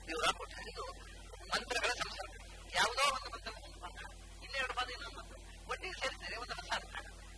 ಇವರ ಕೊಟ್ಟ ಇದು ಮಂತ್ರಗಳ ಸಂಸರ್ಗ ಯಾವುದೋ ಒಂದು ಮಂತ್ರ ಒಂದು ಪದ ಇನ್ನೆರಡು ಪದ ಇನ್ನೊಂದು ಮಂತ್ರ ಒಟ್ಟಿಗೆ ಸೇರಿಸಿದರೆ ಒಂದು ಹೊಸ ಅರ್ಥ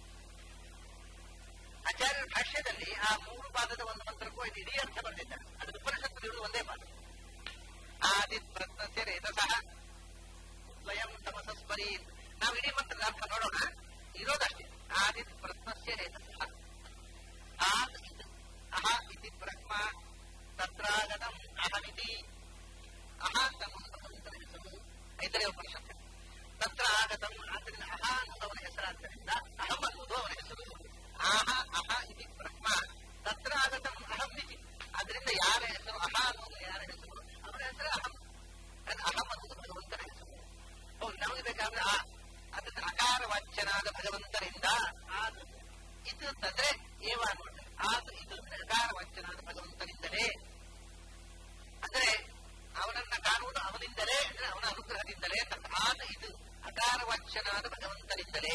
ಆಚಾರ್ಯರ ಭಾಷ್ಯದಲ್ಲಿ ಆ ಮೂರು ಪಾದದ ಒಂದು ಮಂತ್ರಕ್ಕೂ ಇದು ಇಡೀ ಅರ್ಥ ಬರೆದಿದ್ದಾರೆ ಅದು ಉಪನಿಷತ್ತಿರುವುದು ಒಂದೇ ಪಾದ ಆದಿತ್ ಪ್ರತ್ನಸ್ಯ ರೇತಸಃ ಸ್ವಯಂ ತಮಸಸ್ಮರಿ ನಾವು ಇಡೀ ಮಂತ್ರದ ಅರ್ಥ ನೋಡೋಣ ಇರೋದಷ್ಟೇ ಆದಿತ್ ಪ್ರತ್ನಸ್ಯ ರೇತಸಃ ಆದ್ ಇದು ಅಹ ಇತಿ ಬ್ರಹ್ಮ ತತ್ರಾಗತಂ ಅಹಮಿತಿ ಅಹ ಅಂತ ಭಗವಂತನ ಹೆಸರು ಐತರೇ ಉಪನಿಷತ್ತು ತತ್ರ ಆಗತಂ ಆದ್ದರಿಂದ ಅಹ ಅನ್ನೋದು ಅವನ ಹೆಸರಾದ್ದರಿಂದ ಅಹಂ ಅನ್ನೋದು ಅವನ ಹೆಸರು ಆಹ ಅಹ ಇತಿ ಬ್ರಹ್ಮ ತತ್ರ ಆಗತಂ ಅಹಂ ಇತಿ ಅದರಿಂದ ಯಾರ ಹೆಸರು ಅಹ ಅನ್ನೋದು ಯಾರ ಹೆಸರು ಅವನ ಹೆಸರು ಅಹಂ ಅದು ಅಹಂ ಅನ್ನೋದು ಭಗವಂತನ ಹೆಸರು ಹೌದು ನಮಗೆ ಬೇಕಾದ್ರೆ ಆ ಅದನ್ನ ಅಕಾರ ವಾಚ್ಯನಾದ ಭಗವಂತನಿಂದ ಆದ ಇದು ಅಂತಂದ್ರೆ ಏವ ಅನ್ನೋದು ಆದ ಇದು ಅಂದ್ರೆ ಅಕಾರ ವಾಚ್ಯನಾದ ಭಗವಂತನಿಂದಲೇ ಅಂದ್ರೆ ಅವನನ್ನ ಕಾಣುವುದು ಅವನಿಂದಲೇ ಅಂದ್ರೆ ಅವನ ಅನುಗ್ರಹದಿಂದಲೇ ಅಂತ ಆದ ಇದು ಅಕಾರ ವಾಚ್ಯನಾದ ಭಗವಂತನಿಂದಲೇ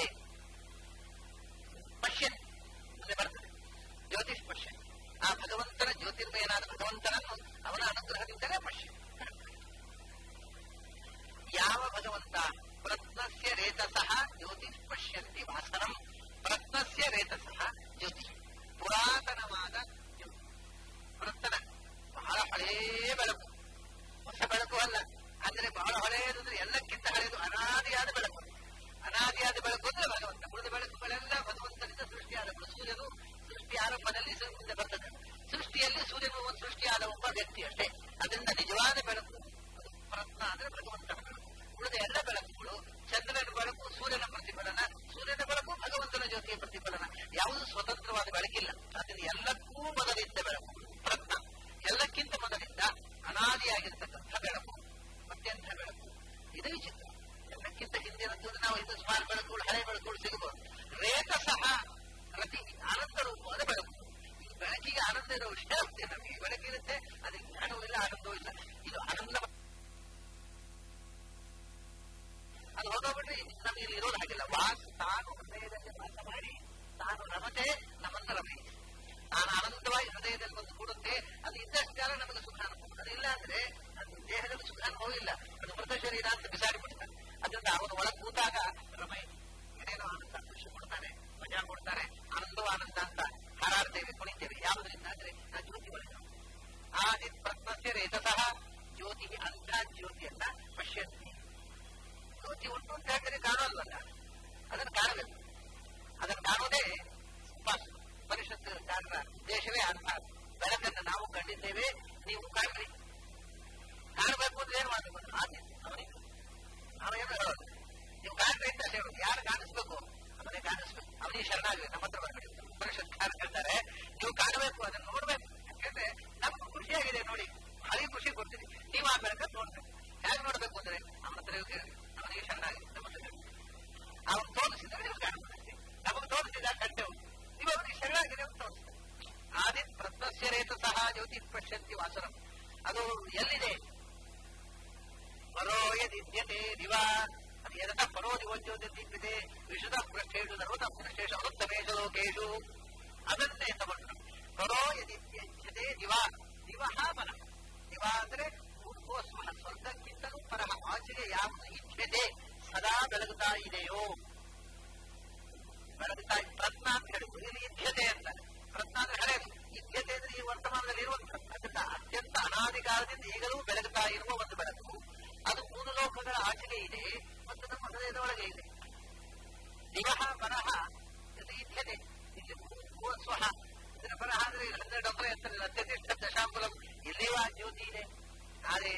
ಪಶ್ಯನ್ ಮುಂದೆ ಬರ್ತದೆ ಜ್ಯೋತಿಷ್ ಪಶ್ಯನ್ ಆ ಭಗವಂತನ ಜ್ಯೋತಿರ್ಮಯನಾದ ಭಗವಂತನನ್ನು ಅವನ ಅನುಗ್ರಹದಿಂದಲೇ ಪಶ್ಯನ್ ಯಾವ ಭಗವಂತ ಪ್ರತ್ನಸ್ಯ ರೇತಸಃ ಜ್ಯೋತಿಷ್ ಪಶ್ಯಂತಿ ವಾಸನಂ ಪ್ರತ್ನಸ್ಯ ರೇತಸಃ ಜ್ಯೋತಿಷ್ ಪುರಾತನವಾದ ಜ್ಯೋತಿ ಪ್ರತ್ನ ಬಹಳ ಹಳೆಯ ಬೆಳಕು ಹೊಸ ಬೆಳಕು ಅಲ್ಲ ಅಂದ್ರೆ ಬಹಳ ಹಳೆಯದು ಅಂದ್ರೆ ಎಲ್ಲಕ್ಕಿಂತ ಹಳೆಯದು ಅನಾದಿಯಾದ ಬೆಳಕು ಅನಾದಿಯಾದ ಬೆಳಕು ಅಂದ್ರೆ ಭಗವಂತ ಉಳಿದ ಬೆಳಕುಗಳೆಲ್ಲ ಭಗವಂತನಿಂದ ಸೃಷ್ಟಿಯಾದಗಳು ಸೂರ್ಯನು ಸೃಷ್ಟಿ ಆರಂಭದಲ್ಲಿ ಸ- ಮುಂದೆ ಬರ್ತದೆ ಸೃಷ್ಟಿಯಲ್ಲಿ ಸೂರ್ಯನು ಒಂದು ಸೃಷ್ಟಿಯಾದ ಒಬ್ಬ ವ್ಯಕ್ತಿ ಅಷ್ಟೇ ಅದರಿಂದ ನಿಜವಾದ ಬೆಳಕು ಅದು ಪ್ರತ್ನ ಅಂದ್ರೆ ಭಗವಂತನ ಬೆಳಕು ಉಳಿದ ಎಲ್ಲ ಬೆಳಕುಗಳು ಚಂದ್ರನ ಬೆಳಕು ಸೂರ್ಯನ ಪ್ರತಿಫಲನ ಸೂರ್ಯನ ಬೆಳಕು ಭಗವಂತನ ಜ್ಯೋತಿಯ ಪ್ರತಿಫಲನ ಯಾವುದು ಸ್ವತಂತ್ರವಾದ ಬೆಳಕಿಲ್ಲ ಅದರಿಂದ ಎಲ್ಲಕ್ಕೂ ಮೊದಲಿದ್ದ ಬೆಳಕು ಪ್ರತ್ನ ಎಲ್ಲಕ್ಕಿಂತ ಮೊದಲಿದ್ದ ಅನಾದಿಯಾಗಿರ್ತಕ್ಕಂಥ ಬೆಳಕು ಅತ್ಯಂತ ಬೆಳಕು ಇದು ವಿಚಿತ್ರ ಎಲ್ಲಕ್ಕಿಂತ ಹಿಂದಿನದ್ದು ಅಂದ್ರೆ ನಾವು ಇದು ಸ್ಮಾರ್ಟ್ ಬೆಳಕುಗಳು ಹಳೆ ಬೆಳಕುಗಳು ಸಿಗಬಹುದು ರೇತ ಸಹ ಪ್ರತಿ ಆನಂದ ರೂಪವಾದ ಬೆಳಕು ಈ ಬೆಳಕಿಗೆ ಆನಂದ ಇರೋ ವಿಷಯ ಅಷ್ಟೇ ನಮಗೆ ಬೆಳಕಿರುತ್ತೆ ಅದಕ್ಕೆ ಜ್ಞಾನವೂ ಇಲ್ಲ ಆನಂದವೂ ಇಲ್ಲ ಇದು ಆನಂದ ಅದು ಹೋಗೋಬಿಟ್ರೆ ನಮಗೆ ಇಲ್ಲಿ ಇರೋದು ಹಾಗಿಲ್ಲ ವಾಸ್ ತಾನು ಹೃದಯದಲ್ಲಿ ವಾಸ ಮಾಡಿ ತಾನು ರಮತೆ ನಮ್ಮನ್ನ ರಮೈತೆ ತಾನು ಆನಂದವಾಗಿ ಹೃದಯದಲ್ಲಿ ಬಂದು ಕೂಡುತ್ತೆ ಅದು ಇದ್ದಷ್ಟು ಕಾಲ ನಮಗೆ ಸುಖ ಅನುಭವ ಅದು ಇಲ್ಲ ಅಂದ್ರೆ ಅದು ದೇಹದಲ್ಲಿ ಸುಖ ಅನುಭವ ಇಲ್ಲ ಅದು ಮೃತ ಶರೀರ ಅಂತ ಬಿಸಾಡಿಬಿಡ್ತಾನೆ ಅದರಿಂದ ಅವನು ಒಳಗೆ ಕೂತಾಗ ರಮೈ ಏನೇನೋ ಆನಂದ ಖುಷಿ ಕೊಡ್ತಾನೆ ಮಜಾ ಕೊಡ್ತಾನೆ ಆನಂದವ ಆನಂದ ಅಂತ ಹಾರಾಡ್ತೇವೆ ಕುಣಿತೇವೆ ಯಾವುದರಿಂದ ಅಂದ್ರೆ ಆ ಜ್ಯೋತಿ ಒಳಗೆ ಆದಿತ್ ಪ್ರತ್ನಸ್ಯ ರೇತಸಃ ಜ್ಯೋತಿ ಅಂತ ಜ್ಯೋತಿಯನ್ನ ಪಶ್ಯಂತಿ ಜ್ಯೋತಿ ಉಂಟು ಅಂತ ಹೇಳಿದ್ರೆ ಕಾಣೋಲ್ವಲ್ಲ ಅದನ್ನು ಕಾಣಬೇಕು ಅದನ್ನು ಕಾಣೋದೇ ಉಪಾಸನೆ ಪರಿಷತ್ಕಾರರ ಉದ್ದೇಶವೇ ಅಂತ ಬೆಳಕನ್ನು ನಾವು ಕಂಡಿದ್ದೇವೆ ನೀವು ಕಾಣ್ರಿ ಕಾಣಬೇಕು ಅಂದ್ರೆ ಏನ್ ಮಾಡಬೇಕು ಆದ್ಯ ಅವನಿಗೆ ನಾವೇನು ಹೇಳೋದು ನೀವು ಕಾಣ್ರಿ ಅಂತ ಹೇಳೋದು ಯಾರು ಕಾಣಿಸ್ಬೇಕು ಅವನೇ ಕಾಣಿಸ್ಬೇಕು ಅವನಿಗೆ ಶರಣಾಗಲಿ ನಮ್ಮ ಹತ್ರ ಬರ್ಬೇಡಿ ಪರಿಷತ್ಕಾರ ಹೇಳ್ತಾರೆ ನೀವು ಕಾಣಬೇಕು ಅದನ್ನು ನೋಡ್ಬೇಕು ಯಾಕಂದ್ರೆ ನಮ್ಗೆ ಖುಷಿಯಾಗಿದೆ ನೋಡಿ ಭಾರಿ ಖುಷಿ ಕೊಡ್ತೀನಿ ನೀವು ಆ ಬೆಳಕನ್ನು ನೋಡ್ಬೇಕು ಹೇಗೆ ನೋಡ್ಬೇಕು ಅಂದ್ರೆ ಅವನ ಹತ್ರ ಕೇಳಿ ಅವನಿಗೆ ಶರಣಾಗಲಿ ನಮ್ಮ ಹತ್ರ ಹೇಳಿ ಅವನು ತೋರಿಸಿದ್ರೆ ನೀವು ಕಾಣಬೇಕು ನಮಗೆ ತೋರಿಸಿದ ಕಂಡೆವು ನೀವು ಅವನಿಗೆ ಶರಣಾಗಿದೆ ಅಂತ ತೋರಿಸ್ತಾರೆ ಆದಿತ್ ಪ್ರತ್ನಸ್ಯ ರೇತ ಸಹ ಜ್ಯೋತಿ ಪಶ್ಯಂತಿ ವಾಸನಂ ಅದು ಎಲ್ಲಿದೆ ಪರೋ ಯದಿದ್ಯತೆ ದಿವ ಅದು ಯದತ ಪರೋ ದಿವೋದ್ಯೋತಿದ್ಯತೆ ವಿಶುಧ ಪೃಷ್ಠೇಶು ಸರ್ವತ ಪೃಷ್ಠೇಶು ಅನುತ್ತಮೇಶು ಲೋಕೇಶು ಅದನ್ನೇ ತಗೊಂಡು ಪರೋ ಯದಿದ್ಯತೆ ದಿವ ದಿವಹ ಪರಃ ದಿವ ಅಂದ್ರೆ ಊರ್ಧ್ವಸ್ವ ಸ್ವರ್ಗಕ್ಕಿಂತಲೂ ಪರಹ ಆಚೆಗೆ ಯಾವುದು ಇಚ್ಛೆದೆ ಸದಾ ಬೆಳಗುತ್ತಾ ಇದೆಯೋ ಬೆಳಗುತ್ತಾ ಪ್ರತ್ನ ಅಂತ ಹೇಳಿದ್ರು ಇಲ್ಲಿ ಇದ್ಯತೆ ಅಂತಾರೆ ಪ್ರತ್ನ ಅಂದ್ರೆ ಹಳೆಯದು ಇದ್ಯತೆ ಅಂದ್ರೆ ಈ ವರ್ತಮಾನದಲ್ಲಿ ಇರುವಂತದ್ದು ಅದರಿಂದ ಅತ್ಯಂತ ಅನಾದಿ ಕಾಲದಿಂದ ಈಗಲೂ ಬೆಳಗುತ್ತಾ ಇರುವ ಒಂದು ಬೆಳಕು ಅದು ಮೂರು ಲೋಕಗಳ ಆಚೆಗೆ ಇದೆ ಮತ್ತು ನಮ್ಮ ಹೃದಯದ ಒಳಗೆ ಇದೆ ದಿವಹ ಪರಹ ಇದು ಇದ್ಯತೆ ಇಲ್ಲಿ ಭೂ ಸ್ವಹ ಇದರ ಪರಹ ಅಂದ್ರೆ ಹನ್ನೆರಡು ಅಪರ ಎತ್ತರ ಅತ್ಯತಿಷ್ಠ ದಶಾಂಬುಲಂ ಎಲ್ಲಿಯೂ ಆ ಜ್ಯೋತಿ ಇದೆ ಆದರೆ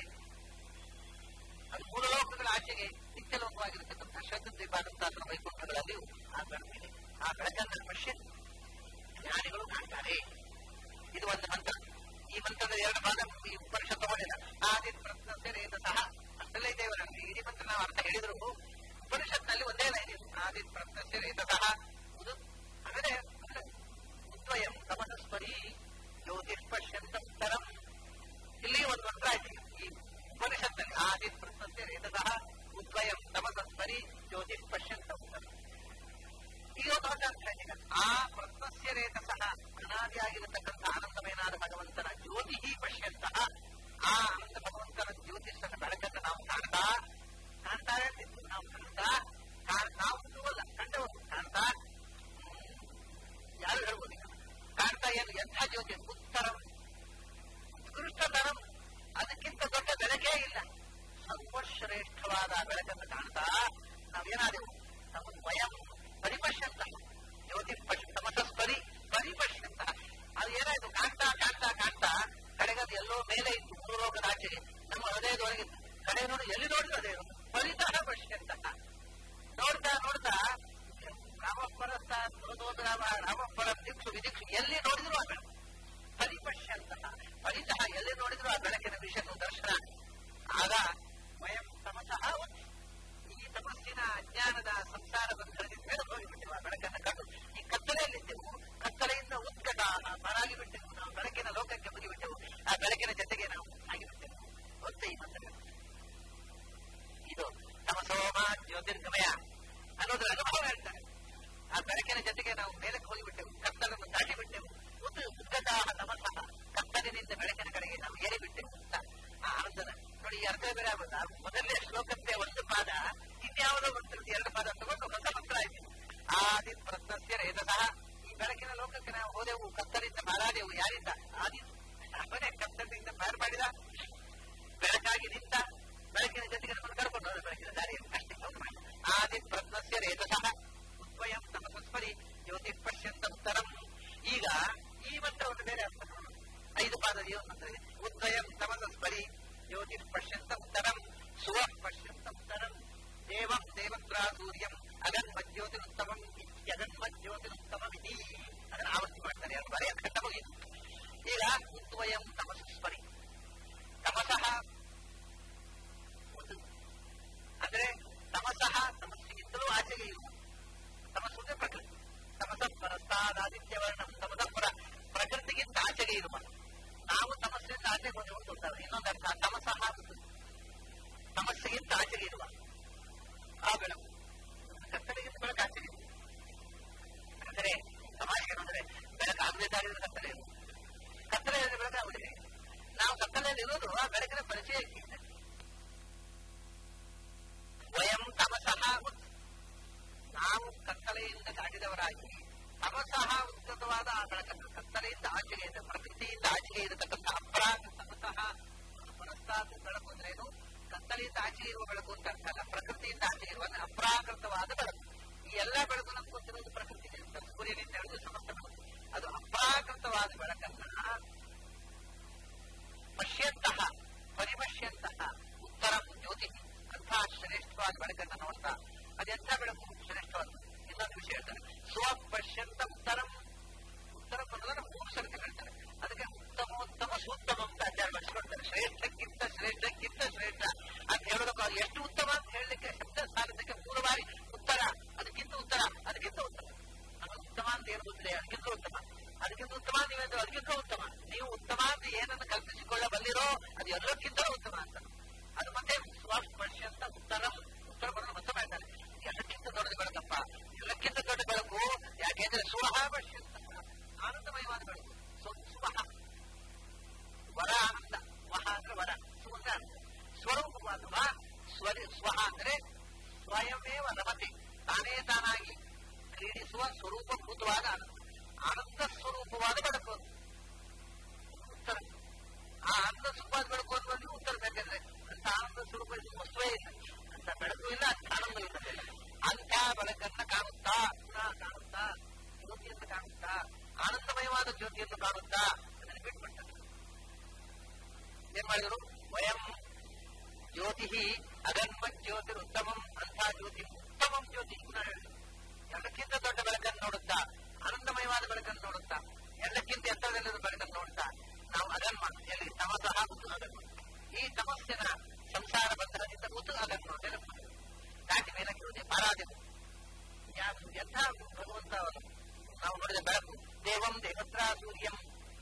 ಅದು ಮೂರು ಲೋಕಗಳ ಆಚೆಗೆ ನಿತ್ಯಲೋಕವಾಗಿರತಕ್ಕಂಥ ಶ್ರದ್ಧೀಪಾದಂತಹ ವೈಕುಂಠಗಳಲ್ಲಿಯೂ ಆ ಬೆಳಕಿದೆ ಆ ಬೆಳಕನ್ನು ಪಶ್ಯ ಜ್ಞಾನಿಗಳು ಕಾಣ್ತಾರೆ ಇದು ಒಂದು ಮಂತ್ರ ಈ ಮಂತ್ರದ ಎರಡು ಭಾಗ ಈ ಉಪನಿಷತ್ ತಗೊಂಡಿಲ್ಲ ಆದಿತ್ ಪ್ರತ್ನಸ್ಯ ರೇತ ಸಹ ಅಷ್ಟೆಲ್ಲ ಇದ್ದೇವೆ ನಮಗೆ ಇಡೀ ಮಂತ್ರ ನಾವು ಅರ್ಥ ಹೇಳಿದ್ರು ಉಪನಿಷತ್ನಲ್ಲಿ ಒಂದೇ ಲೈನ್ ಇದೆ ಆದಿತ್ ಪ್ರತ್ನಸ್ಯ ರೇತ ಸಹ ಇದು ಹಾಗಾದ್ರೆ ಉದ್ವಯಂ ತಮನಸ್ಪರಿ ಜ್ಯೋತಿಷ್ಪಶ್ಯಂತರಂ ಇಲ್ಲಿ ಒಂದು ಮಂತ್ರ ಆಯ್ತು ಈ ಉಪನಿಷತ್ನಲ್ಲಿ ಆದಿತ್ ಪ್ರತ್ನಸ್ಯ ರೇತಸಃ ಉದ್ವಯಂ ತಮನಸ್ಪರಿ ಜ್ಯೋತಿಷ್ಪಶ್ಯಂತರಂ ಈಗ ಒಂದು ಹೊಸ ಅರ್ಥ ಆಯ್ತು ಆ ಪ್ರತ್ನಸ್ಯ ರೇತಸಃ ಅನಾದಿಯಾಗಿರತಕ್ಕಂಥ ಆನಂದಮಯನಾದ ಭಗವಂತನ ಜ್ಯೋತಿ ಪಶ್ಯಂತಹ ಆ ಆಚೆಗೆ ನಮ್ಮ ಹೃದಯದೊಳಗೆ ಕಡೆ ನೋಡಿ ಎಲ್ಲಿ ನೋಡಿದ್ರು ಅದೇ ಫಲಿತಃ ಪಶ್ಯಂತಹ ನೋಡ್ತಾ ನೋಡ್ತಾ ರಾಮಪರಸ್ಥ ರಾಮ ರಾಮಪರ ದಿಕ್ಷು ವಿದಿಕ್ಷು ಎಲ್ಲಿ ನೋಡಿದ್ರು ಆ ಬೆಳಕು ಫಲಿಪಶ್ಯಂತಹ ಫಲಿತಃ ಎಲ್ಲಿ ನೋಡಿದ್ರು ಆ ಬೆಳಕಿನ ವಿಷಯದ ದರ್ಶನ ಆಗ ವಯಂ ತಮಸಃ ಈ ತಮಸ್ಸಿನ ಅಜ್ಞಾನದ ಸಂಸಾರ ಬಂಧನದಿಂದ ಮೇಲೆ ಹೋಗಿಬಿಟ್ಟೆವು ಆ ಬೆಳಕನ್ನು ಕಂಡು ಈ ಕತ್ತಲೆಯಲ್ಲಿದ್ದೆವು ಕತ್ತಲೆಯಿಂದ ಉತ್ಕಟ ಬರಾಗಿ ಬಿಟ್ಟೆವು ನಾವು ಬೆಳಕಿನ ಲೋಕಕ್ಕೆ ಮುಗಿಬಿಟ್ಟೆವು ಆ ಬೆಳಕಿನ ಜೊತೆಗೆ ನಾವು ಆಗಿಬಿಟ್ಟೆವು ಒಂದೇ ಈ ಮಂತ್ರ ಇದು ತಮಸೋಮ ಜ್ಯೋತಿರ್ಗಮಯ ಅನ್ನೋದ್ರ ಅನುಭವ ಹೇಳ್ತಾರೆ ಆ ಬೆಳಕಿನ ಜೊತೆಗೆ ನಾವು ಮೇಲಕ್ಕೆ ಹೋಗಿಬಿಟ್ಟೆವು ಕತ್ತಲನ್ನು ದಾಟಿ ಬಿಟ್ಟೆವು ಉತ್ ಉದ್ಗತಾಹ ತಮಸಃ ಕತ್ತಲಿನಿಂದ ಬೆಳಕಿನ ಕಡೆಗೆ ನಾವು ಏರಿಬಿಟ್ಟೆವು ಅಂತ ಆ ಆನಂದದ ನೋಡಿ ಈ ಅರ್ಥ ಬೇರೆ ಆಗುತ್ತಾ ಮೊದಲನೇ ಶ್ಲೋಕಕ್ಕೆ ಒಂದು ಪಾದ ಇನ್ಯಾವುದೋ ಮಂತ್ರದ್ದು ಎರಡು ಪಾದ ತಗೊಂಡು ಹೊಸ ಮಂತ್ರ ಆಯ್ತು ಆದಿ ಪ್ರತ್ನಸ್ಯ ರೇತಸಃ ಈ ಬೆಳಕಿನ ಲೋಕಕ್ಕೆ ನಾವು ಹೋದೆವು ಕತ್ತಲಿಂದ ಬಾರಾದೆವು ಯಾರಿಂದ ಆದಿ ಅವನೇ ಕತ್ತಲಿನಿಂದ ಪಾರು ಮಾಡಿದ ಬೆಳಕಾಗಿ ನಿಂತ ಬೆಳಕಿನ ಜೊತೆಗೆ ನಮ್ಮನ್ನು ಕರ್ಕೊಂಡು ಹೋದ ಬೆಳಕಿನ ದಾರಿಯನ್ನು ಅಷ್ಟೇ ಅವ್ರು ಮಾಡಿ ಆದಿ ಪ್ರತ್ನಸ್ಯ ರೇತಸಃ ಉದ್ವಯಂ ತಮಸಸ್ಪರಿ ಜ್ಯೋತಿ ಪಶ್ಯಂತ ಉತ್ತರಂ ಈಗ ಈ ಮಂತ್ರವನ್ನು ಬೇರೆ ಅರ್ಥ ಮಾಡೋಣ ಐದು ಪಾದದ ಮಂತ್ರ ಇದೆ ಉದ್ವಯಂ ತಮಸಸ್ಪರಿ ಜ್ಯೋತಿ ಪಶ್ಯಂತ ಉತ್ತರಂ ಸುವ ಪಶ್ಯಂತ ಉತ್ತರಂ ದೇವಂ ದೇವತ್ರ ಸೂರ್ಯಂ ಅಗನ್ಮಜ್ಯೋತಿರುತ್ತಮಂ ಇತ್ಯಗನ್ಮಜ್ಯೋತಿರುತ್ತಮಮಿತಿ ಅದನ್ನು ಆವರ್ತಿ ಮಾಡ್ತಾರೆ ಎರಡು ಬಾರಿ ಖಂಡ ಮುಗಿಯಿತು ಈಗ ಉದ್ವಯಂ ತಮಸಸ್ಪರಿ ತಮಸಃ ಒಂದು ಅಂದ್ರೆ ತಮಸಃ ತಮಸ್ಸಿಗಿಂತಲೂ ಆಚೆಗೆ ಇರುವ ತಮಸ್ಸು ಅಂದ್ರೆ ಪ್ರಕೃತಿ ತಮಸ ಪರಸ್ತಾದಾದಿತ್ಯವರ್ಣಂ ತಮಸ ಪರ ಪ್ರಕೃತಿಗಿಂತ ಆಚೆಗೆ ಇರುವ ನಾವು ತಮಸ್ಸಿಂದ ಆಚೆಗೆ ಹೋಗಿ ಹೋಗ್ತಾರೆ ಇನ್ನೊಂದು ಅರ್ಥ ತಮಸಃ ಒಂದು ತಮಸ್ಸಿಗಿಂತ ಆಚೆಗೆ ಇರುವ ಆ ಬೆಳಕು ಕತ್ತಲೆಗಿಂತ ಬೆಳಕು ಆಚೆಗೆ ಇದೆ. ಅಂದರೆ ತಮಾಷೆ ಅಂದ್ರೆ ಬೆಳಕು ಆಗದೆ ದಾರಿಯಲ್ಲಿ ಕತ್ತಲೆ ಇರುವುದು ಕತ್ತಲೆಯಲ್ಲಿ ಬೆಳಕಾಗುವುದಿಲ್ಲ ನಾವು ಕತ್ತಲೆಯಲ್ಲಿ ಇರೋದು ಆ ಬೆಳಕಿನ ಪರಿಚಯಕ್ಕೆ ವಯಂ ತಮಸಃ ಉತ್ ನಾವು ಕತ್ತಲೆಯಿಂದ ದಾಟಿದವರಾಗಿ ತಮಸಃ ಉತ್ಕೃತವಾದ ಆ ಬೆಳಕನ್ನು ಕತ್ತಲೆಯಿಂದ ಆಚೆಗೆ ಇದೆ ಪ್ರಕೃತಿಯಿಂದ ಆಚೆಗೆ ಇರತಕ್ಕಂಥ ಅಪರಾಧ ತಮಸಃ ಪರಸ್ತಾದ ಬೆಳಕು ಅಂದ್ರೆ ಏನು ಕತ್ತಲೆಯಿಂದ ಆಚೆಗೆ ಇರುವ ಬೆಳಕು ಅಂತ ಅರ್ಥ ಅಲ್ಲ ಪ್ರಕೃತಿಯಿಂದ ಆಚೆಗೆ ಇರುವ ಅಂದ್ರೆ ಅಪ್ರಾಕೃತವಾದ ಬೆಳಕು ಈ ಎಲ್ಲ ಬೆಳಕು ನಮ್ಗೆ ಗೊತ್ತಿರೋದು ಪ್ರಕೃತಿ ಸೂರ್ಯನಿಂದ ಹಿಡಿದು ಸಮಸ್ತ ಬೆಳಕು ಅದು ಅಪ್ರಾಕೃತವಾದ ಬೆಳಕನ್ನ ಪಶ್ಯಂತಹ ಪರಿಪಶ್ಯಂತಹ ಉತ್ತರ ಜ್ಯೋತಿ ಅಂತಹ ಶ್ರೇಷ್ಠವಾದ ಬೆಳಕನ್ನು ನೋಡ್ತಾ ಅದೆಂಥ ಬೆಳಕು ಶ್ರೇಷ್ಠವಾದ ಇನ್ನೊಂದು ವಿಷಯ ಹೇಳ್ತಾರೆ ಸ್ವಪಶ್ಯಂತ ಉತ್ತರಂ ಉತ್ತರ ಪದದ ಮೂರು ಸರ್ತಿ ಹೇಳ್ತಾರೆ ಅದಕ್ಕೆ ಉತ್ತಮೋತ್ತಮ ಸೂತ್ತಮ ಅಂತ ಆಚಾರ ಬಳಸಿಕೊಳ್ತಾರೆ ಶ್ರೇಷ್ಠಕ್ಕಿಂತ ಶ್ರೇಷ್ಠಕ್ಕಿಂತ ಶ್ರೇಷ್ಠ ಅಂತ ಹೇಳೋದಕ್ಕೆ ಅದು ಎಷ್ಟು ಉತ್ತಮ ಅಂತ ಹೇಳಲಿಕ್ಕೆ ಶಬ್ದ ಸಾಧನಕ್ಕೆ ಮೂರು ಬಾರಿ ಉತ್ತರ ಅದಕ್ಕಿಂತ ಉತ್ತರ ಅದಕ್ಕಿಂತ ಉತ್ತಮ ನಮಗೆ ಉತ್ತಮ ಅಂತ ಏನು ಗೊತ್ತಿದೆ ಅದಕ್ಕಿಂತ ಉತ್ತಮ ಅದಕ್ಕಿಂತ ಉತ್ತಮ ನೀವೆಂದು ಅದಕ್ಕಿಂತ ಉತ್ತಮ ನೀವು ಉತ್ತಮ ಅಂತ ಏನನ್ನು ಕಲ್ಪಿಸಿಕೊಳ್ಳಬಲ್ಲಿರೋ ಅದು ಎಲ್ಲಕ್ಕಿಂತಲೂ ಉತ್ತಮ ಅಂತ ಅದು ಮತ್ತೆ ಸ್ವಸ್ಪರ್ಶ ಅಂತ ಉತ್ತರ ಉತ್ತರ ಬರಲು ಮತ್ತೆ ಮಾಡ್ತಾರೆ ಎಲ್ಲಕ್ಕಿಂತ ದೊಡ್ಡ ಬೆಳಕಪ್ಪ ಎಲ್ಲಕ್ಕಿಂತ ದೊಡ್ಡ ಬೆಳಕು ಯಾಕೆಂದ್ರೆ ಸುವಹ ಪಶ್ಯಂತ ಆನಂದಮಯವಾದ ಬೆಳಕು ಸ್ವ- ಸುವಹ ವರ ಆನಂದ ವಹ ಅಂದ್ರೆ ವರ ಸುವಂಗ ಸ್ವರೂಪವಾದ ಸ್ವರಿ ಸ್ವಹ ಅಂದ್ರೆ ಸ್ವಯಮೇವ ರಮತೆ ತಾನೇ ತಾನಾಗಿ ಕ್ರೀಡಿಸುವ ಸ್ವರೂಪಭೂತವಾದ ಆನಂದ ಆನಂದ ಸ್ವರೂಪವಾದ ಬೆಳಕು ಅದು. ಉತ್ತರ ಆ ಆನಂದ ಸ್ವರೂಪವಾದ ಬೆಳಕು ಅನ್ನೋದು ಉತ್ತರ ಬೇಕಂದ್ರೆ ಅಂತ ಆನಂದ ಸ್ವರೂಪ ಇದು ವಸ್ತುವೇ ಇಲ್ಲ ಅಂತ ಬೆಳಕು ಇಲ್ಲ ಅಂತ ಆನಂದ ಇರುವುದಿಲ್ಲ ಅಂತ ಬೆಳಕನ್ನ ಕಾಣುತ್ತಾ ಪುನಃ ಕಾಣುತ್ತಾ ಜ್ಯೋತಿಯನ್ನು ಕಾಣುತ್ತಾ ಆನಂದಮಯವಾದ ಜ್ಯೋತಿಯನ್ನು ಕಾಣುತ್ತಾ ಅದನ್ನು ಬಿಟ್ಬಿಡ್ತಾರೆ ಏನ್ ಮಾಡಿದರು ವಯಂ ಜ್ಯೋತಿ ಅಗನ್ಮ ಜ್ಯೋತಿರುತ್ತಮಂ ಅಂತ ಜ್ಯೋತಿ ಉತ್ತಮಂ ಜ್ಯೋತಿ ಪುನಃ ಹೇಳಿದ್ರು ಎಲ್ಲಕ್ಕಿಂತ ದೊಡ್ಡ ಬೆಳಕನ್ನು ನೋಡುತ್ತಾ ಆನಂದಮಯವಾದ ಬೆಳಕನ್ನು ನೋಡುತ್ತಾ ಎಲ್ಲಕ್ಕಿಂತ ಎತ್ತರದಲ್ಲಿರುವ ಬೆಳಕನ್ನು ನೋಡುತ್ತಾ ನಾವು ಅಗನ್ಮ ಎಲ್ಲಿ ತಮಸಹ ಮತ್ತು ಅಗನ್ಮ ಈ ತಮಸ್ಸಿನ ಸಂಸಾರ ಬಂಧನದಿಂದ ಉತ್ತು ಅಗನ್ಮ ನೆನಪು ದಾಟಿ ಮೇಲಕ್ಕೆ ಹೋದೆ ಪಾರಾದೆವು ಯಾರು ಎಂಥ ಭಗವಂತ ಅವನು ನಾವು ನೋಡಿದ ಬೆಳಕು ದೇವಂ ದೇವತ್ರ ಸೂರ್ಯಂ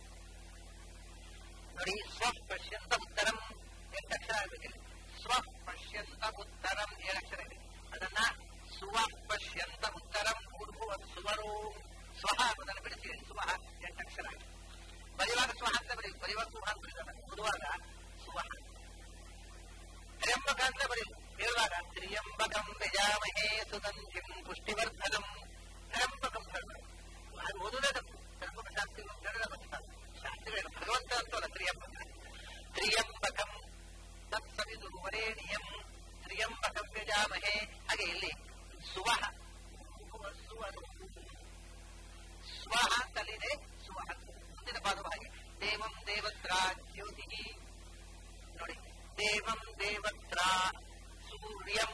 ನೋಡಿ ಸ್ವಪಶ್ಯಂತ ಉತ್ತರಂ ಎಂಟು ಅಕ್ಷರ ಆಗಬೇಕಿಲ್ಲ ಸ್ವಪಶ್ಯಂತ ಉತ್ತರಂ ಏಳು ಅಕ್ಷರ ಇದೆ ಅದನ್ನ ಸುವಪಶ್ಯಂತ ಉತ್ತರಂ ಕೂಡುವ ಸುವರು ಸ್ವಹ ಅದನ್ನು ಬಿಡಿಸಿ ಸುವಹ ಎಂಟು ಅಕ್ಷರ ಆಗಿದೆ ಬರೆಯುವಾಗ ಸ್ವಹ ಅಂತ ಬರೀ ಬರೆಯುವಾಗ ಸುಹ ಅಂತ ಬರೀತಾರೆ ಓದುವಾಗ ಸುವಹ ತ್ರ್ಯಂಬಕ ಅಂತ ಬರೀ ಹೇಳುವಾಗ ತ್ರಿಯಂಬಕಂ ಯಜಾಮಹೇ ಸುಗಂಧಿಂ ಪುಷ್ಟಿವರ್ಧನಂ ತ್ರ್ಯಂಬಕಂ ಹೇಳ್ತಾರೆ ಅದು ಓದುವುದೇ ತಪ್ಪು ತ್ರ್ಯಂಬಕ ಶಾಸ್ತ್ರಿ ಹೇಳಿದ ಗೊತ್ತಾಗ ಶಾಸ್ತ್ರಿಗಳು ಭಗವಂತ ಅಂತಲ್ಲ ತ್ರಿಯಂಬಕ ತ್ರಿಯಂಬಕಂ ತತ್ಸವಿದುರ್ವರೇಣಿಯಂ ತ್ರಿಯಂಬಕಂ ಯಜಾಮಹೇ ಹಾಗೆ ಇಲ್ಲಿ ಸುವಹ ಸುವರು ಸ್ವಹ ಅಂತಲ್ಲಿದೆ ಸುವಹ ಮುಂದಿನ ಪಾದವು ಹಾಗೆ ದೇವಂ ದೇವತ್ರ ಜ್ಯೋತಿ ನೋಡಿ ದೇವಂ ದೇವತ್ರ ಸೂರ್ಯಂ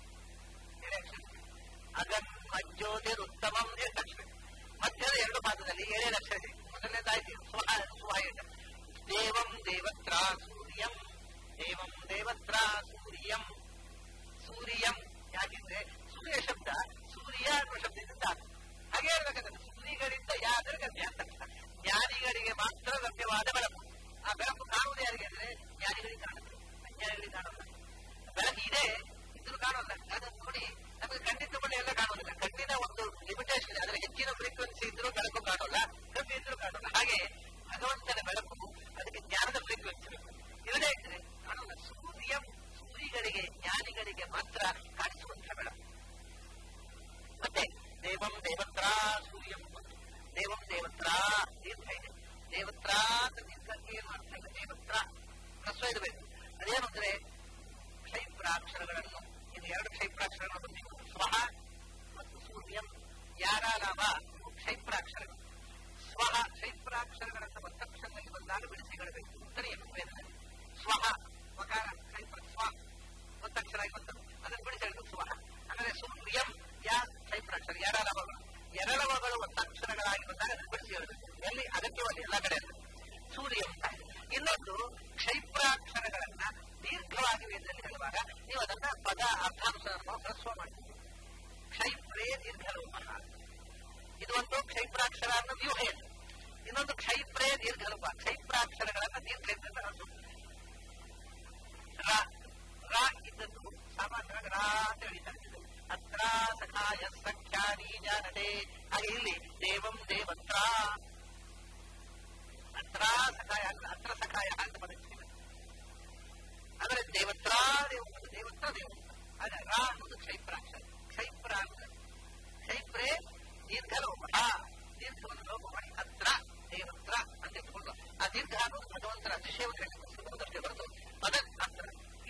ಅಗನ್ ಮಜ್ಜೋತಿರುತ್ತಮಂ ಏಳಕ್ಷರ ಮಧ್ಯದ ಎರಡು ಪಾದದಲ್ಲಿ ಏಳೇಳು ಅಕ್ಷರ ಇದೆ ಮೊದಲನೇದಾಯ್ತು ಸ್ವಹ ಸ್ವಹ ದೇವಂ ದೇವತ್ರ ಸೂರ್ಯಂ ದೇವಂ ದೇವತ್ರ ಸೂರ್ಯಂ ಸೂರ್ಯಂ ಯಾಕೆಂದ್ರೆ ಸೂರ್ಯ ಶಬ್ದ ಸೂರ್ಯ ಅನ್ನುವ ಶಬ್ದದಿಂದ ಹಾಗೆ ಹೇಳ್ಬೇಕಂದ್ರೆ ಸೂರ್ಯಗಳಿಂದ ಯಾವ್ದ್ರ ಗಮ್ಯ ಅಂತ ಜ್ಞಾನಿಗಳಿಗೆ ಮಾತ್ರ ಲಭ್ಯವಾದ ಬೆಳಕು ಆ ಬೆಳಕು ಕಾಣುವುದು ಯಾರಿಗೆ ಅಂದ್ರೆ ಜ್ಞಾನಿಗಳಿಗೆ ಕಾಣುತ್ತೆ ಅಜ್ಞಾನಿಗಳಿಗೆ ಕಾಣಲ್ಲ ಬೆಳಕು ಇದೆ ಇದ್ರೂ ಕಾಣಲ್ಲ ಅದು ನೋಡಿ ನಮಗೆ ಕಣ್ಣಿನ ತಗೊಂಡು ಎಲ್ಲ ಕಾಣೋದಿಲ್ಲ ಕಣ್ಣಿನ ಒಂದು ಲಿಮಿಟೇಷನ್ ಇದೆ ಅದರ ಹೆಚ್ಚಿನ ಫ್ರೀಕ್ವೆನ್ಸಿ ಇದ್ರೂ ಬೆಳಕು ಕಾಣೋಲ್ಲ ಕಮ್ಮಿ ಇದ್ರೂ ಕಾಣೋಲ್ಲ ಹಾಗೆ ಭಗವಂತನ ಬೆಳಕು ಅದಕ್ಕೆ ಜ್ಞಾನದ ಫ್ರೀಕ್ವೆನ್ಸಿ ಬೇಕು ಇರದೇ ಇದ್ರೆ ಕಾಣೋಲ್ಲ ಸೂರ್ಯ ಸೂರ್ಯಗಳಿಗೆ ಜ್ಞಾನಿಗಳಿಗೆ ಮಾತ್ರ ಕಾಣಿಸುವಂತಹ ಬೆಳಕು ಮತ್ತೆ ದೇವಂ ದೇವತ್ರ ಸೂರ್ಯಂ ದೇವಂ ದೇವತ್ರ ದೀರ್ಘ ಇದೆ ದೇವತ್ರ ಅಂತ ದೀರ್ಘಕ್ಕೆ ಏನು ಅರ್ಥ ಇಲ್ಲ ದೇವತ್ರ ಹ್ರಸ್ವ ಇರಬೇಕು ಅದೇನು ಅಂದ್ರೆ ಕ್ಷೈಪ್ರಾಕ್ಷರಗಳನ್ನು ಇನ್ನು ಎರಡು ಕ್ಷೈಪ್ರಾಕ್ಷರಗಳು ಬಂದಿವೆ ಸ್ವಹ ಮತ್ತು ಸೂರ್ಯಂ ಯಾರ ಲಾಭ ಕ್ಷೈಪ್ರಾಕ್ಷರಗಳು ಸ್ವಹ ಕ್ಷೈಪ್ರಾಕ್ಷರಗಳಂತ ಒತ್ತಕ್ಷರದಲ್ಲಿ ಬಂದಾಗ ಬಿಡಿಸಿಕೊಳ್ಳಬೇಕು ಉತ್ತರಿಯಬೇಕು ವೇದದಲ್ಲಿ ಸ್ವಹ ವಕಾರ ಕ್ಷೈಪ್ರ ಸ್ವ ಒತ್ತಕ್ಷರ ಆಗಿ ಬಂತು ಅದನ್ನು ಬಿಡಿಸಿಕೊಳ್ಳಬೇಕು ಸ್ವಹ ಅಂದರೆ ಸೂರ್ಯಂ ಯಾ ಕ್ಷೈಪ್ರಾಕ್ಷರ ಎರಳವಗಳು ಎರಳವಗಳು ಒತ್ತಕ್ಷರಗಳಾಗಿ ಬಂದಾಗ ಅದನ್ನು ಬಿಡಿಸಿ ಹೇಳಬೇಕು ಎಲ್ಲಿ ಅಗತ್ಯವಲ್ಲ ಎಲ್ಲ ಕಡೆ ಸೂರ್ಯ ಅಂತ ಇನ್ನೊಂದು ಕ್ಷೈಪ್ರಾಕ್ಷರಗಳನ್ನ ದೀರ್ಘವಾಗಿ ವೇದದಲ್ಲಿ ಹೇಳುವಾಗ ನೀವು ಅದನ್ನ ಪದ ಅರ್ಥಾನುಸಾರ ಹ್ರಸ್ವ ಮಾಡ್ತೀವಿ ಕ್ಷೈಪ್ರೇ ದೀರ್ಘರೂಪ ಇದು ಒಂದು ಕ್ಷೈಪ್ರಾಕ್ಷರ ಅನ್ನೋ ವ್ಯೂಹ ಇದೆ ಇನ್ನೊಂದು ಕ್ಷೈಪ್ರೇ ದೀರ್ಘರೂಪ ಕ್ಷೈಪ್ರಾಕ್ಷರಗಳನ್ನ ದೀರ್ಘ ರ ರ ಇದ್ದದ್ದು ಸಾಮಾನ್ಯವಾಗಿ ರಾ ಅಂತ ಹೇಳಿದ್ದಾರೆ ಅತ್ರ ಸಖಾಯ ಸಖ್ಯಾನಿ ಜಾನತೆ ಹಾಗೆ ಇಲ್ಲಿ ದೇವಂ ದೇವತ್ರ ಅತ್ರ ಸಖಾಯ ಅತ್ರ ಸಖಾಯ ಅಂತ ಪರೀಕ್ಷೆ ಆದರೆ ದೇವತ್ರ ದೇವ ದೇವತ್ರ ದೇವ ಅದೇ ರಾ ಅನ್ನೋದು ಕ್ಷೈಪ್ರಾಕ್ಷರ ಕ್ಷೈಪ್ರ ಅಂತ ಕ್ಷೈಪ್ರೇ ದೀರ್ಘ ಲೋಪ ದೀರ್ಘವನ್ನು ಲೋಪ ಮಾಡಿ ಅತ್ರ ದೇವತ್ರ ಅಂತ ಇಟ್ಕೊಂಡು ಆ ದೀರ್ಘ ಅನ್ನೋದು ಭಗವಂತರ ಅತಿಶಯವನ್ನು ಹೇಳಿಕೊಳ್ಳುವುದಷ್ಟೇ ಹೊರತು ಅದ ಅತ್ರ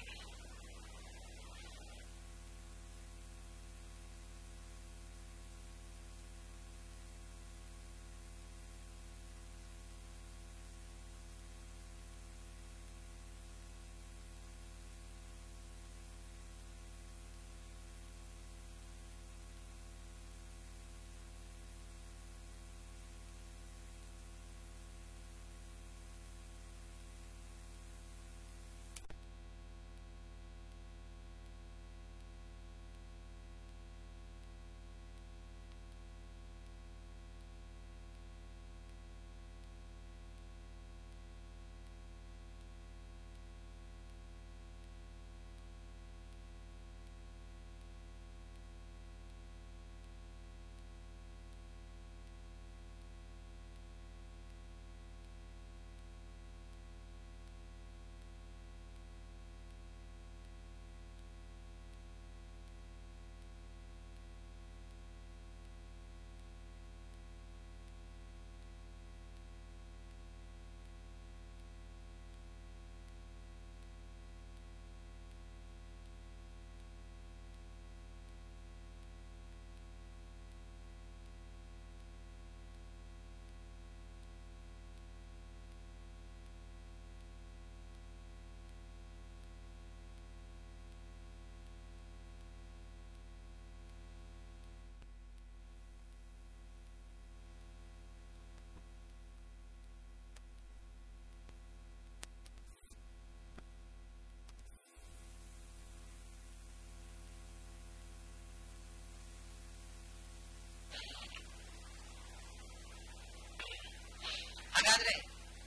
ಹಾಗಾದ್ರೆ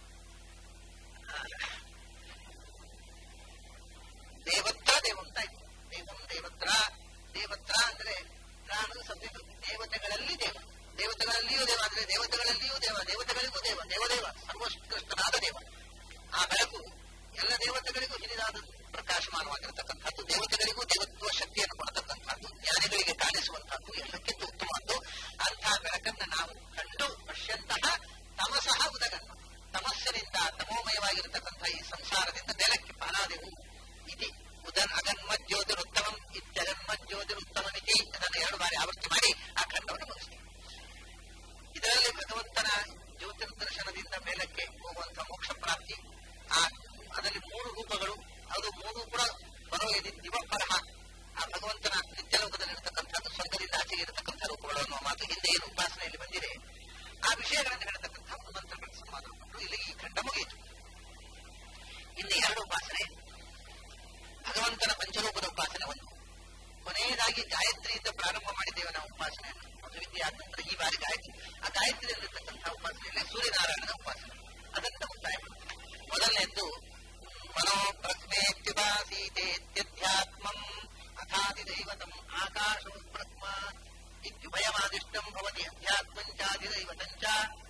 ದೇವತ್ರ ದೇವಂತ ಆಯ್ತು ದೇವಂ ದೇವತ್ರ ದೇವತ್ರ ಅಂದ್ರೆ ನಾನು ಸದ್ಯ ದೇವತೆಗಳಲ್ಲಿ ದೇವ ದೇವತೆಗಳಲ್ಲಿಯೂ ದೇವ ಅಂದ್ರೆ ದೇವತೆಗಳಲ್ಲಿಯೂ ದೇವ ದೇವತೆಗಳಿಗೂ ದೇವ ದೇವದೇವ ಸರ್ವೋತ್ಕೃಷ್ಟನಾದ ದೇವ ಆ ಬೆಳಕು ಎಲ್ಲ ದೇವತೆಗಳಿಗೂ ಹಿರಿದಾದ ಪ್ರಕಾಶಮಾನವಾಗಿರತಕ್ಕಂಥದ್ದು ದೇವತೆಗಳಿಗೂ ದೇವತ್ವ ಶಕ್ತಿಯನ್ನು ಕೊಡತಕ್ಕಂಥದ್ದು ಜ್ಞಾನಿಗಳಿಗೆ ಕಾಣಿಸುವಂತಹದ್ದು ಎಲ್ಲಕ್ಕಿಂತ ಉತ್ತಮವಾದ್ದು ಅಂತಹ ಬೆಳಕನ್ನ ನಾವು ಕಂಡು ಪಶ್ಯಂತಹ ತಮಸಹ ಉದಗನ್ನ ತಮಸ್ಸಿನಿಂದ ತಮೋಮಯವಾಗಿರತಕ್ಕಂಥ ಈ ಸಂಸಾರದಿಂದ ಬೆಳಕ್ಕೆ ಪಾಲಾದೆವು ಇತಿ ಉದನ್ ಅಗನ್ಮಜ್ಯೋತಿರುತ್ತಮಂ ಇತ್ಯಗನ್ಮಜ್ಯೋತಿರುತ್ತಮನಿತಿ ಅದನ್ನು ಎರಡು ಬಾರಿ ಆವೃತ್ತಿ ಮಾಡಿ ಆ ಖಂಡವನ್ನು ಮುಗಿಸ್ತೀವಿ ಇದರಲ್ಲಿ ಭಗವಂತನ ಜ್ಯೋತಿರ್ದರ್ಶನದಿಂದ ಮೇಲಕ್ಕೆ ಹೋಗುವಂತಹ ಮೋಕ್ಷ ಪ್ರಾಪ್ತಿ ಆ ಅದರಲ್ಲಿ ಮೂರು ರೂಪಗಳು ಅದು ಯದಿ ದಿವಪರಹ ಆ ಭಗವಂತನ ನಿತ್ಯಲೋಕದಲ್ಲಿರತಕ್ಕಂಥದ್ದು ಸ್ವರ್ಗದಿಂದ ಆಚೆಗೆ ಇರತಕ್ಕಂಥ ರೂಪಗಳು ಅನ್ನುವ ಮಾತು ಹಿಂದೆ ಏನು ಉಪಾಸನೆಯಲ್ಲಿ ಬಂದಿದೆ ಆ ವಿಷಯಗಳನ್ನು ಹೇಳ್ತಕ್ಕಂಥ ಒಂದು ಮಂತ್ರಗಳ ಸಂವಾದ ಮಾಡಿಕೊಂಡು ಇಲ್ಲಿ ಈ ಖಂಡ ಮುಗಿಯಿತು ಇನ್ನು ಎರಡು ಉಪಾಸನೆ ಭಗವಂತನ ಪಂಚರೂಪದ ಉಪಾಸನೆ ಒಂದು ಕೊನೆಯದಾಗಿ ಗಾಯತ್ರಿಯಿಂದ ಪ್ರಾರಂಭ ಮಾಡಿದ್ದೇವೆ ನಾವು ಉಪಾಸನೆ ಮಧುವಿದ್ಯೆ ಆದ ನಂತರ ಈ ಬಾರಿ ಗಾಯತ್ರಿ ಆ ಗಾಯತ್ರಿಯಲ್ಲಿರ್ತಕ್ಕಂಥ ಉಪಾಸನೆಯಲ್ಲಿ ಸೂರ್ಯನಾರಾಯಣನ ಉಪಾಸನೆ ಅದರಿಂದ ಮುಕ್ತಾಯ ಮೊದಲನೆಯದ್ದು ಮನೋ ಪ್ರಜ್ಞೇತ್ಯುಪಾಸೀತೇತ್ಯಧ್ಯಾತ್ಮಂ ಅಥಾದಿ ದೈವತಂ ಆಕಾಶೋ ಬ್ರಹ್ಮ ಇತ್ಯುಭಯಮಾದಿಷ್ಟಂ ಭವತಿ ಅಧ್ಯಾತ್ಮಂಚಾಧಿದೈವತಂಚ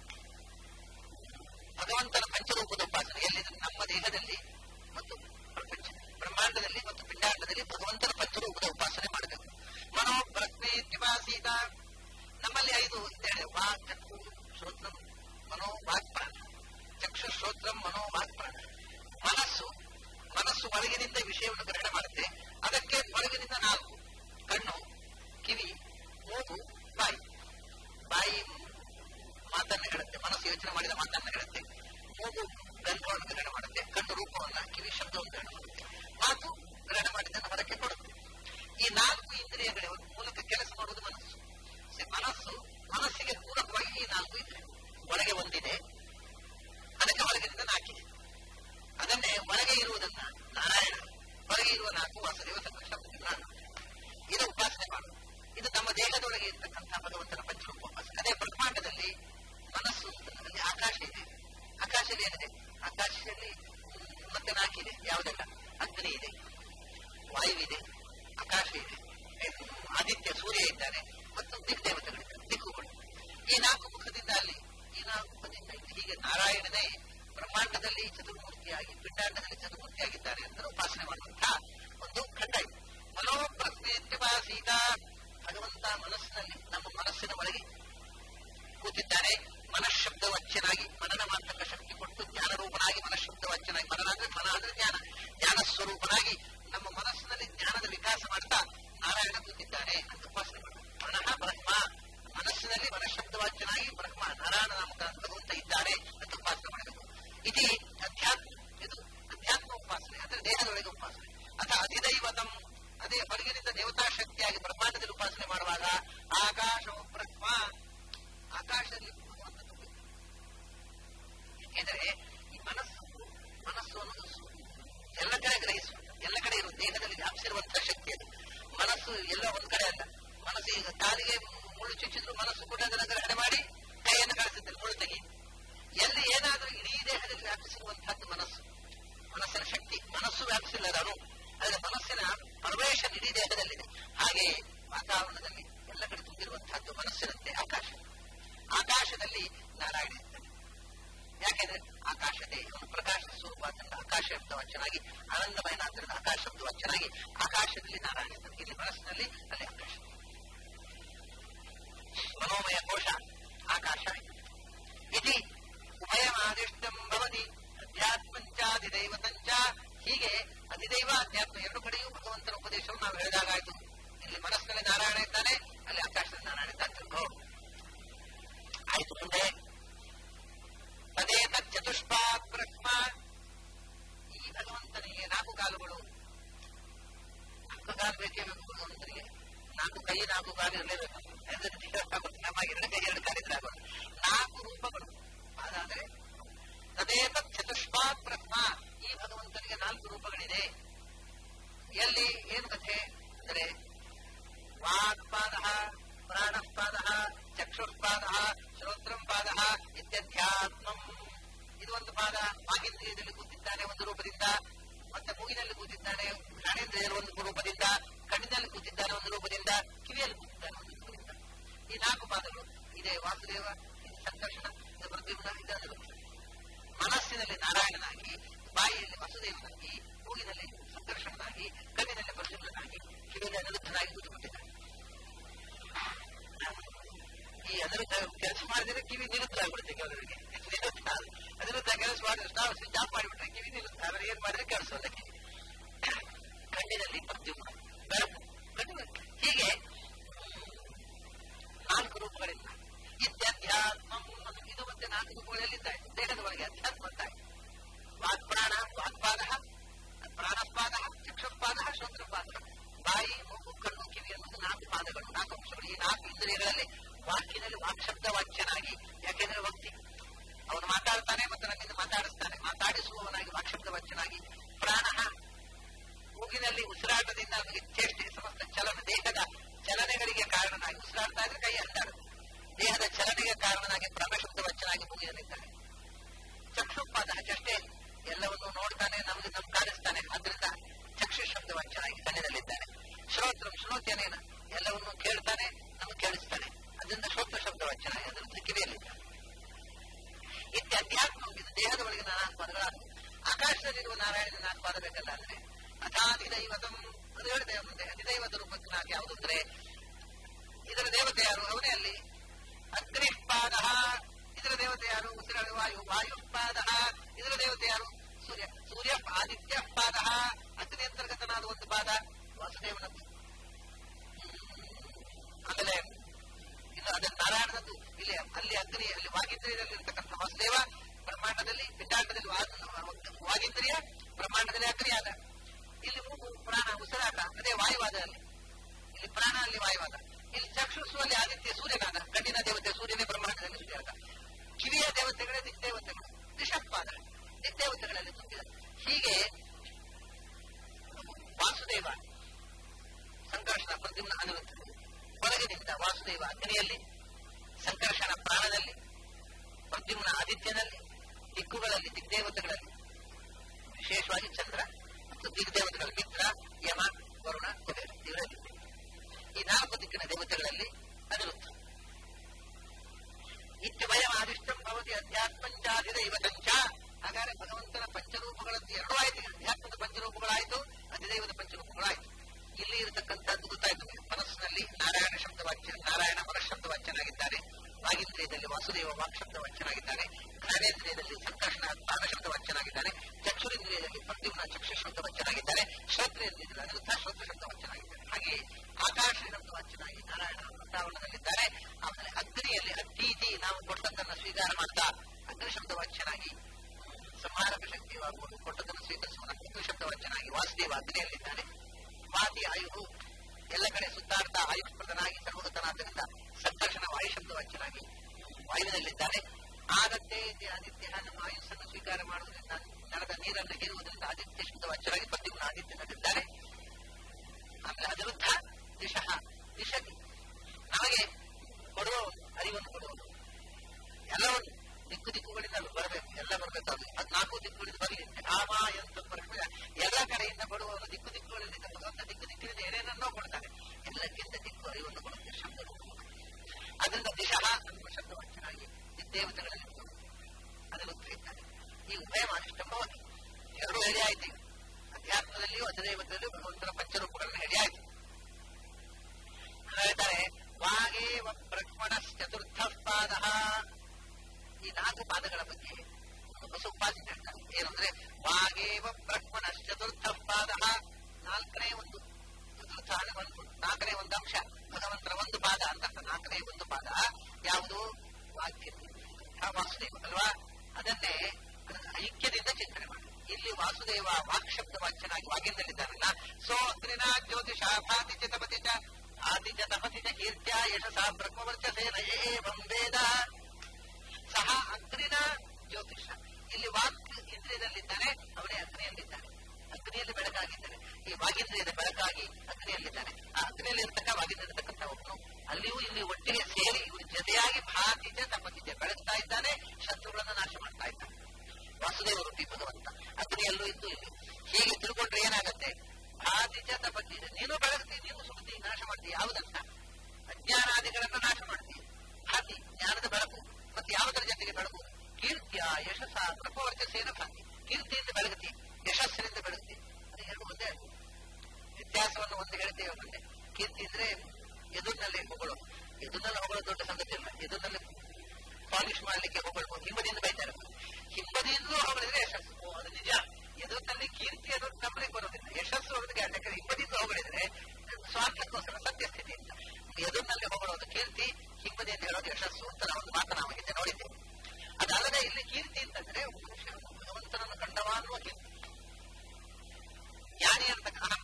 ಭಗವಂತನ ಪಂಚರೂಪದ ಉಪಾಸನೆ ಎಲ್ಲಿದೆ ನಮ್ಮ ದೇಹದಲ್ಲಿ ಮತ್ತು ಪ್ರಪಂಚ ಬ್ರಹ್ಮಾಂಡದಲ್ಲಿ ಮತ್ತು ಪಿಂಡಾಂಡದಲ್ಲಿ ಭಗವಂತನ ಪಂಚರೂಪದ ಉಪಾಸನೆ ಮಾಡಬೇಕು ಮನೋ ಪ್ರಜ್ಞೇತ್ಯುಪಾಸೀತ ನಮ್ಮಲ್ಲಿ ಐದು ಅಂತ ಹೇಳಿದೆ ವಾ ಚಕ್ಷು ಶ್ರೋತ್ರ ಮನೋ ವಾಕ್ ಪ್ರಾಣ ಚಕ್ಷು ಶ್ರೋತ್ರ ಮನೋ ವಾಕ್ ಪ್ರಾಣ ಮನಸ್ಸು ಮನಸ್ಸು ಒಳಗಿನಿಂದ ವಿಷಯವನ್ನು ಗ್ರಹಣ ಮಾಡುತ್ತೆ ಅದಕ್ಕೆ ಒಳಗಿನಿಂದ ನಾಲ್ಕು ಕಣ್ಣು ಕಿವಿ ಮೂಗು ಬಾಯಿ ಬಾಯಿ ಮಾತನ್ನು ಹೇಳುತ್ತೆ ಮನಸ್ಸು ಯೋಚನೆ ಮಾಡಿದ ಮಾತನ್ನು ಹೇಳುತ್ತೆ ಮೂಗು ಗಂಧವನ್ನು ಗ್ರಹಣ ಮಾಡುತ್ತೆ ಕಣ್ಣು ರೂಪವನ್ನ ಕಿವಿ ಶಬ್ದವನ್ನು ಗ್ರಹಣ ಮಾಡುತ್ತೆ ಮಾತು ಗ್ರಹಣ ಮಾಡಿದ್ದನ್ನು ಹೊರಕ್ಕೆ ಕೊಡುತ್ತೆ ಈ ನಾಲ್ಕು ಇಂದ್ರಿಯಗಳ ಮೂಲಕ ಕೆಲಸ ಮಾಡುವುದು ಮನಸ್ಸು ಮನಸ್ಸು ಮನಸ್ಸಿಗೆ ಪೂರಕವಾಗಿ ಈ ನಾಲ್ಕು ಇದೆ ಒಳಗೆ ಒಂದಿದೆ ಅದಕ್ಕೆ ಒಳಗಿನಿಂದ ನಾಲ್ಕಿದೆ ಅದನ್ನೇ ಒಳಗೆ ಇರುವುದನ್ನ ನಾರಾಯಣ ಹೊರಗೆ ಇರುವ ನಾಲ್ಕು ವಾಸುದೇವ ಸಂಕೃಷ್ಣ ಇದು ಉಪಾಸನೆ ಮಾಡುದು ಇದು ನಮ್ಮ ದೇಹದೊಳಗೆ ಇರ್ತಕ್ಕಂಥ ಭಗವಂತನ ಪಂಚರೂಪ ಉಪಾಸನೆ ಅದೇ ಬ್ರಹ್ಮಾಂಡದಲ್ಲಿ ಮನಸ್ಸು ಅಲ್ಲಿ ಆಕಾಶ ಇದೆ ಆಕಾಶದಲ್ಲಿ ಏನಿದೆ ಆಕಾಶದಲ್ಲಿ ಮತ್ತೆ ನಾಲ್ಕಿದೆ ಯಾವುದೆಲ್ಲ ಅಗ್ನಿ ಇದೆ ವಾಯುವಿದೆ ಆಕಾಶ ಇದೆ ಆದಿತ್ಯ ಸೂರ್ಯ ಇದ್ದಾನೆ ಮತ್ತು ದಿಗ್ದೇವತೆಗಳಿದ್ದಾರೆ ದಿಕ್ಕುಗಳು ಈ ನಾಲ್ಕು ಮುಖದಿಂದ ಅಲ್ಲಿ ಈ ನಾಲ್ಕು ಮುಖದಿಂದ ಇಲ್ಲಿ ಹೀಗೆ ನಾರಾಯಣನೇ ಬ್ರಹ್ಮಾಂಡದಲ್ಲಿ ಚತುರ್ಮೂರ್ತಿಯಾಗಿ ಪಿಂಡಾಂಡದಲ್ಲಿ ಚತುರ್ಮೂರ್ತಿಯಾಗಿದ್ದಾನೆ ಅಂತ ಉಪಾಸನೆ ಮಾಡುವಂತಹ ಒಂದು ಖಂಡ ಇದೆ ಮನೋಪ್ರಜ್ಞೇತ್ಯಪಾಸೀತ ಭಗವಂತ ಮನಸ್ಸಿನಲ್ಲಿ ನಮ್ಮ ಮನಸ್ಸಿನ ಒಳಗೆ ಕೂತಿದ್ದಾನೆ ಮನಃಶಬ್ದವಚ್ಚನಾಗಿ ಮನನ ಮಾತ್ರಕ ಶಕ್ತಿ ಕೊಟ್ಟು ಜ್ಞಾನರೂಪನಾಗಿ ಮನಃಶಬ್ದವಚ್ಚನಾಗಿ ಮನನ ಅಂದ್ರೆ ಮನ ಅಂದ್ರೆ ಜ್ಞಾನ ಜ್ಞಾನ ಸ್ವರೂಪನಾಗಿ ನಮ್ಮ ಮನಸ್ಸಿನಲ್ಲಿ ಜ್ಞಾನದ ವಿಕಾಸ ಮಾಡ್ತಾ ನಾರಾಯಣ ಕೂತಿದ್ದಾನೆ ಅಂತ ಉಪಾಸನೆ ಮಾಡಬೇಕು ಮನಃ ಬ್ರಹ್ಮ ಮನಸ್ಸಿನಲ್ಲಿ ಮನಃಶಬ್ದವಾಚ್ಯನಾಗಿ ಬ್ರಹ್ಮ ನಾರಾಯಣ ನಾಮಕ ಭಗವಂತ ಇದ್ದಾನೆ ಅಂತ ಉಪಾಸನೆ ಮಾಡಬೇಕು ಇದು ಅಧ್ಯಾತ್ಮ ಇದು ಅಧ್ಯಾತ್ಮ ಉಪಾಸನೆ ಅಂದ್ರೆ ದೇಹದೊಳಗೆ ಉಪಾಸನೆ ಅಥವಾ ಅಧಿದೈವತಂ ಅದೇ ಹೊರಗಿನಿಂದ ದೇವತಾ ಶಕ್ತಿಯಾಗಿ ಬ್ರಹ್ಮಾಂಡದಲ್ಲಿ ಉಪಾಸನೆ ಮಾಡುವಾಗ ಆಕಾಶ ಬ್ರಹ್ಮ ಆಕಾಶದಲ್ಲಿ ಭಗವಂತ ತುಂಬಿ ಯಾಕೆಂದ್ರೆ ಈ ಮನಸ್ಸು ಮನಸ್ಸು ಅನ್ನೋದು ಎಲ್ಲ ಕಡೆ ಗ್ರಹಿಸುವ ಎಲ್ಲ ಕಡೆ ಇರುವ ದೇಹದಲ್ಲಿ ವ್ಯಾಪಿಸಿರುವಂತಹ ಶಕ್ತಿ ಅದು ಮನಸ್ಸು ಎಲ್ಲ ಒಂದ್ ಕಡೆ ಅಲ್ಲ ಮನಸ್ಸು ಈಗ ಕಾಲಿಗೆ ಮುಳ್ಳು ಚುಚ್ಚಿದ್ರು ಮನಸ್ಸು ಕೂಡ ಅದನ್ನ ಗ್ರಹಣ ಮಾಡಿ ಕೈಯನ್ನು ಕಳಿಸುತ್ತೆ ಮುಳ್ಳು ತೆಗಿ ಎಲ್ಲಿ ಏನಾದರೂ ಇಡೀ ದೇಹದಲ್ಲಿ ವ್ಯಾಪಿಸಿರುವಂತಹದ್ದು ಮನಸ್ಸು ಮನಸ್ಸಿನ ಶಕ್ತಿ ಮನಸ್ಸು ವ್ಯಾಪಿಸಿಲ್ಲ ಅದು ಆದರೆ ಮನಸ್ಸಿನ ಪ್ರವೇಶ ಇಡೀ ದೇಹದಲ್ಲಿದೆ ಹಾಗೆ ವಾತಾವರಣದಲ್ಲಿ ಎಲ್ಲ ಕಡೆ ತುಂಬಿರುವಂತಹದ್ದು ಮನಸ್ಸಿನಂತೆ ಆಕಾಶ ಆಕಾಶದಲ್ಲಿ ನಾರಾಯಣ ಇರ್ತಾನೆ ಯಾಕೆಂದ್ರೆ ಆಕಾಶತೆ ಅವನು ಪ್ರಕಾಶ ಸ್ವರೂಪ ಅಂತ ಆಕಾಶ ಶಬ್ದವಚ್ಚನಾಗಿ ಆನಂದಮಯನಾದ್ದರಿಂದ ಆಕಾಶ ಶಬ್ದವಚ್ಚನಾಗಿ ಆಕಾಶದಲ್ಲಿ ನಾರಾಯಣ ಇರ್ತಾನೆ ಇಲ್ಲಿ ಮನಸ್ಸಿನಲ್ಲಿ ಅಲ್ಲಿ ಆಕಾಶ ಮನೋಮಯ ಕೋಶ ಆಕಾಶ ಇತಿ ಉಭಯಮಾದಿಷ್ಟಂ ಭವತಿ ಅಧ್ಯಾತ್ಮಂಚಾಧಿದೈವತಂಚ ಹೀಗೆ ಅಧಿದೈವ ಅಧ್ಯಾತ್ಮ ಎರಡು ಕಡೆಯೂ ಭಗವಂತನ ಉಪದೇಶವನ್ನು ನಾವು ಹೇಳಿದಾಗಾಯ್ತು ಇಲ್ಲಿ ಮನಸ್ಸಿನಲ್ಲಿ ನಾರಾಯಣ ಇದ್ದಾನೆ ಅಲ್ಲಿ ಆಕಾಶದಲ್ಲಿ ನಾರಾಯಣ ಇದ್ದಾನೆ ತಿಳ್ಕೋ ಆಯ್ತು ಮುಂದೆ ಪದೇ ತಚ್ಚತುಷ್ಪಾತ್ ಬ್ರಹ್ಮ ಈ ಭಗವಂತನಿಗೆ ನಾಲ್ಕು ಕಾಲುಗಳು ನಾಲ್ಕು ಕಾಲು ಬೇಕೇ ಬೇಕು ಭಗವಂತನಿಗೆ ನಾಲ್ಕು ಕೈ ನಾಲ್ಕು ಕಾಲು ಇರಲೇಬೇಕು ನಮಗೆ ಎರಡು ಕೈ ಎರಡು ಕಾಲಿದ್ರೆ ಆಗೋದು ನಾಲ್ಕು ರೂಪಗಳು ಅದಾದ್ರೆ ತದೇತ ಚತುಷ್ಪಾತ್ ಬ್ರಹ್ಮ ಈ ಭಗವಂತನಿಗೆ ನಾಲ್ಕು ರೂಪಗಳಿದೆ ಎಲ್ಲಿ ಏನು ಕಥೆ ಅಂದರೆ ವಾಕ್ಪಾದ ಪ್ರಾಣಪಾದ ಚಕ್ಷುಷ್ಪಾದ ಶ್ರೋತ್ರಂ ಪಾದ ಇತ್ಯಧ್ಯಾತ್ಮಂ ಇದು ಒಂದು ಪಾದ ವಾಗೇಂದ್ರಿಯದಲ್ಲಿ ಕೂತಿದ್ದಾನೆ ಒಂದು ರೂಪದಿಂದ ಮತ್ತೆ ಮೂಗಿನಲ್ಲಿ ಕೂತಿದ್ದಾನೆ ಘಾಣೇಂದ್ರಿಯಲ್ಲಿ ಒಂದು ರೂಪದಿಂದ ಕಣ್ಣಿನಲ್ಲಿ ಕೂತಿದ್ದಾನೆ ಒಂದು ರೂಪದಿಂದ ಕಿವಿಯಲ್ಲಿ ಕೂತಿದ್ದಾನೆ ಒಂದು ರೂಪದಿಂದ ಈ ನಾಲ್ಕು ಪಾದಗಳು ಇದೇ ವಾಸುದೇವ ಇದು ಸಂಕರ್ಷಣ ಇದು ಪ್ರದ್ಯುಮ್ನ ಇದನ್ನು ಮನಸ್ಸಿನಲ್ಲಿ ನಾರಾಯಣನಾಗಿ ಬಾಯಿಯಲ್ಲಿ ವಸುದೇವನಾಗಿ ಮೂಗಿನಲ್ಲಿ ಸಂಕರ್ಷಣನಾಗಿ ಕಣ್ಣಿನಲ್ಲಿ ಪ್ರದ್ಯುಮ್ನಾಗಿ ಕಿವಿಯಲ್ಲಿ ಅನಿರುದ್ಧನಾಗಿ ಕೂತುಕೊಂಡಿದ್ದಾನೆ ಈ ಅನಿರುದ್ಧ ಕೆಲಸ ಮಾಡಿದ್ರೆ ಕಿವಿ ನಿರುದ್ಧ ಆಗ್ಬಿಡುತ್ತೆ ಕೆಲವರಿಗೆ ನಿರುದ್ಧ ಅನಿರುದ್ಧ ಕೆಲಸ ಮಾಡಿದ್ರೆ ನಾವು ಸ್ವಿಚ್ ಆಫ್ ಮಾಡಿಬಿಟ್ರೆ ಕಿವಿ ನಿರುದ್ಧ ಆದ್ರೆ ಏನ್ ಮಾಡಿದ್ರೆ ಕೆಲಸವಲ್ಲ ಕಿವಿ ಕಣ್ಣಿನಲ್ಲಿ ಪ್ರದ್ಯುಮ್ನ ಬೆಳಕು ಕಣ್ಣು ಹೀಗೆ ನಾಲ್ಕು ರೂಪಗಳಿಂದ ಇತ್ಯಧ್ಯಾತ್ಮ ಇದು ಮತ್ತೆ ನಾಲ್ಕು ರೂಪಗಳಲ್ಲಿದ್ದಾಯಿತು ದೇಹದ ಒಳಗೆ ಅಧ್ಯಾತ್ಮ ಅಂತಾಯಿತು ವಾಕ್ಪ್ರಾಣ ವಾಕ್ಪಾದ ಪ್ರಾಣಪಾದ ಚಕ್ಷುಪಾದ ಶ್ರೋತ್ರ ಕೈನಲ್ಲಿ ಉಸಿರಾಟದಿಂದ ನಮಗೆ ಚೇಷ್ಟೆ ಸಮಸ್ತ ಚಲನ ದೇಹದ ಚಲನೆಗಳಿಗೆ ಕಾರಣನಾಗಿ ಉಸಿರಾಡ್ತಾ ಇದ್ರೆ ಕೈ ಅಂದಾಡುತ್ತೆ ದೇಹದ ಚಲನೆಗೆ ಕಾರಣನಾಗಿ ಬ್ರಹ್ಮಶಬ್ದ ವಚನಾಗಿ ಮುಗಿಯಲಿದ್ದಾನೆ ಚಕ್ಷುಪಾದ ಚಷ್ಟೆ ಎಲ್ಲವನ್ನು ನೋಡ್ತಾನೆ ನಮಗೆ ನಮ್ಗೆ ಕಾಣಿಸ್ತಾನೆ ಅದರಿಂದ ಚಕ್ಷು ಶಬ್ದ ವಚನಾಗಿ ಕಣ್ಣಿನಲ್ಲಿದ್ದಾನೆ ಶ್ರೋತ್ರ ಶ್ರೋತ್ಯನೇನ ಎಲ್ಲವನ್ನು ಕೇಳ್ತಾನೆ ನಮಗೆ ಕೇಳಿಸ್ತಾನೆ ಅದರಿಂದ ಶ್ರೋತ್ರ ಶಬ್ದ ವಚನಾಗಿ ಅದರಿಂದ ಕಿವಿಯಲ್ಲಿದ್ದಾನೆ ಇತ್ಯಧ್ಯಾತ್ಮ ಇದು ದೇಹದ ಒಳಗೆ ನಾಲ್ಕು ಪದಗಳಾದವು ಆಕಾಶದಲ್ಲಿರುವ ನಾರಾಯಣನ ನಾಲ್ಕು ಪಾದ ಬೇಕಲ್ಲ ಅಂದ್ರೆ ಅಥಾಧಿದೈವತಂ ಅದು ಹೇಳಿದೆ ಮುಂದೆ ಅಧಿದೈವತ ರೂಪಕ್ಕೆ ನಾಲ್ಕು ಯಾವುದು ಅಂದ್ರೆ ಇದರ ದೇವತೆ ಯಾರು ಅವನೇ ಅಲ್ಲಿ ಅಗ್ನಿಪಾದ ಇದರ ದೇವತೆ ಯಾರು ಉಸಿರಾಡು ವಾಯು ವಾಯುಪಾದ ಇದರ ದೇವತೆ ಯಾರು ಸೂರ್ಯ ಸೂರ್ಯ ಆದಿತ್ಯ ಪಾದ ಅಗ್ನಿ ಅಂತರ್ಗತನಾದ ಒಂದು ಪಾದ ವಾಸುದೇವನದ್ದು ಆಮೇಲೆ ಇನ್ನು ಅದನ್ನ ನಾರಾಯಣನದ್ದು ಇಲ್ಲಿ ಅಲ್ಲಿ ಅಗ್ನಿ ಅಲ್ಲಿ ವಾಗಿಂದ್ರಿಯದಲ್ಲಿ ಇರ್ತಕ್ಕಂಥ ವಾಸುದೇವ ಬ್ರಹ್ಮಾಂಡದಲ್ಲಿ ಪಿಂಡಾಂಡದಲ್ಲಿ ವಾಗಿಂದ್ರಿಯ ಬ್ರಹ್ಮಾಂಡದಲ್ಲಿ ಅಗ್ನಿಯಾದ ಇಲ್ಲಿ ಮೂಗು ಪ್ರಾಣ ಉಸಿರಾಟ ಅದೇ ವಾಯುವಾದ ಅಲ್ಲಿ ಇಲ್ಲಿ ಪ್ರಾಣ ಅಲ್ಲಿ ವಾಯುವಾದ ಇಲ್ಲಿ ಚಕ್ಷುಸು ಅಲ್ಲಿ ಆದಿತ್ಯ ಸೂರ್ಯನಾದ ಕಣ್ಣಿನ ದೇವತೆ ಸೂರ್ಯನೇ ಬ್ರಹ್ಮಾಂಡದಲ್ಲಿ ಸೂರ್ಯನಾದ ಕಿವಿಯ ದೇವತೆಗಳೇ ದಿಗ್ದೇವತೆಗಳು ದಿಶಪಾದ ದಿಗ್ದೇವತೆಗಳಲ್ಲಿ ತುಂಬಿದ ಹೀಗೆ ವಾಸುದೇವ ಸಂಕರ್ಷಣ ಪ್ರದ್ಯುಮ್ನ ಅನಿರುದ್ಧ ಹೊರಗಿನಿಂದ ವಾಸುದೇವ ಅಗ್ನಿಯಲ್ಲಿ ಸಂಕರ್ಷಣ ಪ್ರಾಣದಲ್ಲಿ ಪ್ರದ್ಯುಮ್ನ ಆದಿತ್ಯನಲ್ಲಿ ದಿಕ್ಕುಗಳಲ್ಲಿ ದಿಗ್ದೇವತೆಗಳಲ್ಲಿ ವಿಶೇಷವಾಗಿ ಚಂದ್ರ ಮತ್ತು ದಿಗ್ದೇವತೆಗಳ ಮಿತ್ರ ಯಮ ವರುಣ ಕುಬೇರ ಇವರಲ್ಲಿ ಈ ನಾಲ್ಕು ದಿಕ್ಕಿನ ದೇವತೆಗಳಲ್ಲಿ ಅನಿರುದ್ಧ ಇತ್ಯವಯಂ ಆದಿಷ್ಟಂ ಭವತಿ ಅಧ್ಯಾತ್ಮಂಚಾಧಿದೈವತಂಚ ಹಾಗಾದ್ರೆ ಭಗವಂತನ ಪಂಚರೂಪಗಳದ್ದು ಎರಡೂ ಆಯ್ತು ಅಧ್ಯಾತ್ಮದ ಪಂಚರೂಪಗಳಾಯ್ತು ಅಧಿದೈವದ ಪಂಚರೂಪಗಳಾಯ್ತು ಇಲ್ಲಿ ಇರತಕ್ಕಂಥದ್ದು ಗೊತ್ತಾಯ್ತು ಮನಸ್ಸಿನಲ್ಲಿ ನಾರಾಯಣ ಶಬ್ದ ವಾಚ್ಯ ನಾರಾಯಣ ಮನಃಶಬ್ದ ವಾಚ್ಯನಾಗಿದ್ದಾನೆ ವಾಗೀಂದ್ರಿಯದಲ್ಲಿ ವಾಸುದೇವ ವಾಕ್ಶಬ್ದ ವಾಚ್ಯನಾಗಿದ್ದಾನೆ ಜ್ಞಾನೇಂದ್ರಿಯದಲ್ಲಿ ಸಂಕರ್ಷಣ ಪ್ರಾಣಶಬ್ದ ವಾಚ್ಯನಾಗಿದ್ದಾನೆ ಚಕ್ಷುರೇಂದ್ರಿಯದಲ್ಲಿ ಪ್ರದ್ಯುಮ್ನ ಚಕ್ಷು ಶಬ್ದ ವಾಚ್ಯನಾಗಿದ್ದಾನೆ ಶ್ರೋತ್ರೇಂದ್ರಿಯದಲ್ಲಿ ಅನಿರುದ್ಧ ಶ್ರೋತ್ರ ಶಬ್ದ ವಾಚ್ಯನಾಗಿದ್ದಾನೆ ಹಾಗೆ ಆಕಾಶ ಶಬ್ದ ವಾಚ್ಯನಾಗಿ ನಾರಾಯಣ ವೃಂದಾವನದಲ್ಲಿದ್ದಾರೆ ಆಮೇಲೆ ಅಗ್ನಿಯಲ್ಲಿ ಅತೀತಿ ನಾವು ಕೊಟ್ಟದ್ದನ್ನು ಸ್ವೀಕಾರ ಮಾಡ್ತಾ ಅಗ್ನಿ ಶಬ್ದ ವಾಚ್ಯನಾಗಿ ಸಂಹಾರಕ ಶಕ್ತಿಯಾಗುವುದು ಕೊಟ್ಟದನ್ನು ಸ್ವೀಕರಿಸುವ ಅಗ್ನಿ ಶಬ್ದ ವಾಚ್ಯನಾಗಿ ವಾಸುದೇವ ಅಗ್ನಿಯಲ್ಲಿದ್ದಾನೆ ವಾತಿ ಆಯುಹು ಎಲ್ಲ ಕಡೆ ಸುತ್ತಾಡ್ತಾ ಆಯುಷ್ಪ್ರದನಾಗಿ ಸರ್ವಗತನಾದ್ದರಿಂದ ಸಂಕರ್ಷಣ ವಾಯು ಶಬ್ದ ವಾಚ್ಯನಾಗಿ ವಾಯುವಿನಲ್ಲಿದ್ದಾನೆ ಆಗತ್ತೆ ಆದಿತ್ಯ ನಮ್ಮ ಆಯುಷನ್ನು ಸ್ವೀಕಾರ ಮಾಡುವುದರಿಂದ ನೆಲದ ನೀರನ್ನು ಹೀರುವುದರಿಂದ ಆದಿತ್ಯ ಶಬ್ದ ವಾಚ್ಯನಾಗಿ ಪ್ರತಿಗುಣ ಆದಿತ್ಯನಲ್ಲಿದ್ದಾನೆ ಆಮೇಲೆ ಅನಿರುದ್ಧ ದಿಶಃ ದಿಶತಿ ನಮಗೆ ಕೊಡುವ ಅರಿವನ್ನು ಕೊಡುವುದು ಎಲ್ಲವನ್ನು ದಿಕ್ಕು ದಿಕ್ಕುಗಳಿಂದಲೂ ಬರಬೇಕು ಎಲ್ಲ ಬರಬೇಕು ಅದು ಹದಿನಾಲ್ಕು ದಿಕ್ಕುಗಳಿಂದ ಬರಲಿ ಆಮ ಅಂತ ಬರಬೇಕು ಎಲ್ಲ ಕಡೆಯಿಂದ ಬರುವವನು ದಿಕ್ಕು ದಿಕ್ಕುಗಳಿಂದ ಭಗವಂತ ದಿಕ್ಕು ದಿಕ್ಕಿನಿಂದ ಏನೇನನ್ನೋ ಕೊಡ್ತಾನೆ ಎಲ್ಲಕ್ಕಿಂತ ದಿಕ್ಕು ಅರಿವನ್ನು ಕೊಡುತ್ತೆ ಶಬ್ದ ಅದರಿಂದ ದಿಶಃ ಅನ್ನುವ ಶಬ್ದವಾಚ್ಯನಾಗಿ ದೇವತೆಗಳಲ್ಲಿ ಅನಿರುದ್ಧ ಇದ್ದಾನೆ ಈ ಉಭಯ ಮಾನಿಷ್ಠಂಭವತಿ ಎರಡೂ ಹೇಳಿ ಆಯ್ತು ಅಧ್ಯಾತ್ಮದಲ್ಲಿಯೂ ಅಧಿದೇವತೆಯಲ್ಲಿಯೂ ಭಗವಂತನ ಪಂಚರೂಪಗಳನ್ನು ಹೇಳಿ ಆಯ್ತು ಹೇಳ್ತಾರೆ ವಾಗೇವ ಬ್ರಹ್ಮಣ ಚತುರ್ಥ ಪಾದ ಈ ನಾಲ್ಕು ಪಾದಗಳ ಬಗ್ಗೆ ಹೊಸ ಉಪಾಸನೆ ಹೇಳ್ತಾರೆ ಏನಂದ್ರೆ ವಾಗೇವ ಬ್ರಹ್ಮಣ ಚತುರ್ಥ ಪಾದ ನಾಲ್ಕನೇ ಒಂದು ಚತುರ್ಥ ಒಂದು ನಾಲ್ಕನೇ ಒಂದು ಅಂಶ ಭಗವಂತನ ಒಂದು ಪಾದ ಅಂತ ನಾಲ್ಕನೇ ಒಂದು ಪಾದ ಯಾವುದು ವಾಕ್ಯ ವಾಸುದೇವ ಅಲ್ವಾ ಅದನ್ನೇ ಅದನ್ನ ಐಕ್ಯದಿಂದ ಚಿಂತನೆ ಮಾಡಿ ಇಲ್ಲಿ ವಾಸುದೇವ ವಾಕ್ ಶಬ್ದ ವಾಚ್ಯನಾಗಿ ವಾಕ್ಯದಲ್ಲಿದ್ದಾರಲ್ಲ ಸೋ ಅಗ್ನಿನ ಜ್ಯೋತಿಷ ಭಾತಿ ಚಿತಪತಿ ಚ ಆದಿ ಚ ತಪತಿ ಚ ಕೀರ್ತ್ಯ ಯಶಸ ಬ್ರಹ್ಮವರ್ಚಸೇನ ಏವಂ ವೇದ ಸಹ ಅಗ್ನಿನ ಜ್ಯೋತಿಷ ಇಲ್ಲಿ ವಾಕ್ ಇಂದ್ರಿಯದಲ್ಲಿದ್ದಾನೆ ಅವನೇ ಅಗ್ನಿಯಲ್ಲಿದ್ದಾನೆ ಅಗ್ನಿಯಲ್ಲಿ ಬೆಳಕಾಗಿದ್ದಾನೆ ಈ ವಾಗೀಂದ್ರಿಯದ ಬೆಳಕಾಗಿ ಅಗ್ನಿಯಲ್ಲಿದ್ದಾನೆ ಆ ಅಗ್ನಿಯಲ್ಲಿ ಇರ್ತಕ್ಕ ವಾಗೀಂದ್ರಿರ್ತಕ್ಕಂಥ ಒಬ್ಬನು ಅಲ್ಲಿಯೂ ಇಲ್ಲಿ ಒಟ್ಟಿಗೆ ಸೇರಿ ಇವರು ಜೊತೆಯಾಗಿ ಭಾತಿಜ ತಪತಿಜ ಬೆಳಗ್ತಾ ಇದ್ದಾನೆ ಶತ್ರುಗಳನ್ನು ನಾಶ ಮಾಡ್ತಾ ಇದ್ದಾನೆ ವಾಸುದೇವ ರೂಪಿ ಭಗವಂತ ಅಗ್ನಿಯಲ್ಲೂ ಇದ್ದು ಇಲ್ಲಿ ಹೀಗೆ ತಿಳ್ಕೊಂಡ್ರೆ ಏನಾಗುತ್ತೆ ಭಾತಿಜ ತಪತಿಜ ನೀನು ಬೆಳಗ್ತಿ ನೀನು ಸುಡ್ತಿ ನಾಶ ಮಾಡ್ತಿ ಯಾವುದಂತ ಅಜ್ಞಾನಾದಿಗಳನ್ನು ನಾಶ ಮಾಡ್ತಿ ಭಾತಿ ಜ್ಞಾನದ ಬೆಳಕು ಮತ್ತೆ ಯಾವುದರ ಜೊತೆಗೆ ಬೆಳಕು ಕೀರ್ತಿಯ ಯಶಸ್ಸ ಬ್ರಹ್ಮವರ್ಚಸ್ಸೇನ ಭಾತಿ ಕೀರ್ತಿಯಿಂದ ಬೆಳಗತಿ ಯಶಸ್ಸಿನಿಂದ ಬೆಳಗತಿ ಅದು ಎರಡು ಒಂದೇ ಅಲ್ಲ ವ್ಯತ್ಯಾಸವನ್ನು ಒಂದು ಹೇಳ್ತೇವೆ ಒಂದೇ ಕೀರ್ತಿ ಅಂದ್ರೆ ಎದುರಿನಲ್ಲಿ ಹೊಗಳೋದು ಎದುರಿನಲ್ಲಿ ಹೊಗಳೋದು ದೊಡ್ಡ ಸಂಗತಿ ಇಲ್ಲ ಎದುರಿನಲ್ಲಿ ಪಾಲಿಶ್ ಮಾಡ್ಲಿಕ್ಕೆ ಹೊಗಳ್ಬೋದು ಹಿಂಬದಿಯಿಂದ ಬೈತಾರೆ ಹಿಂಬದಿಯಿಂದಲೂ ಹೊಗಳಿದ್ರೆ ಯಶಸ್ಸು ಓ, ಅದು ನಿಜ ಎದುರಿನಲ್ಲಿ ಕೀರ್ತಿ ಅದು ನಂಬಲಿಕ್ಕೆ ಬರೋದಿಲ್ಲ ಯಶಸ್ಸು ಅವ್ರಿಗೆ ಯಾಕಂದ್ರೆ ಹಿಂಬದಿಯಿಂದ ಹೊಗಳಿದ್ರೆ ಸ್ವಾರ್ಥಕ್ಕೋಸ್ಕರ ಸತ್ಯಸ್ಥಿತಿ ಅಂತ ಎದುರಿನಲ್ಲಿ ಹೊಗಳೋದು ಕೀರ್ತಿ ಹಿಂಬದಿಯಿಂದ ಹೇಳೋದು ಯಶಸ್ಸು ಅಂತ ನಾವು ಒಂದು ಮಾತು ನಾವು ಹಿಂದೆ ನೋಡಿದ್ದೇವೆ ಅದಲ್ಲದೆ ಇಲ್ಲಿ ಕೀರ್ತಿ ಅಂತಂದ್ರೆ ಮನುಷ್ಯ ಭಗವಂತನನ್ನು ಕಂಡವ ಅನ್ನುವ ಕೀರ್ತಿ ಜ್ಞಾನಿ ಅಂತ ಅಹಂ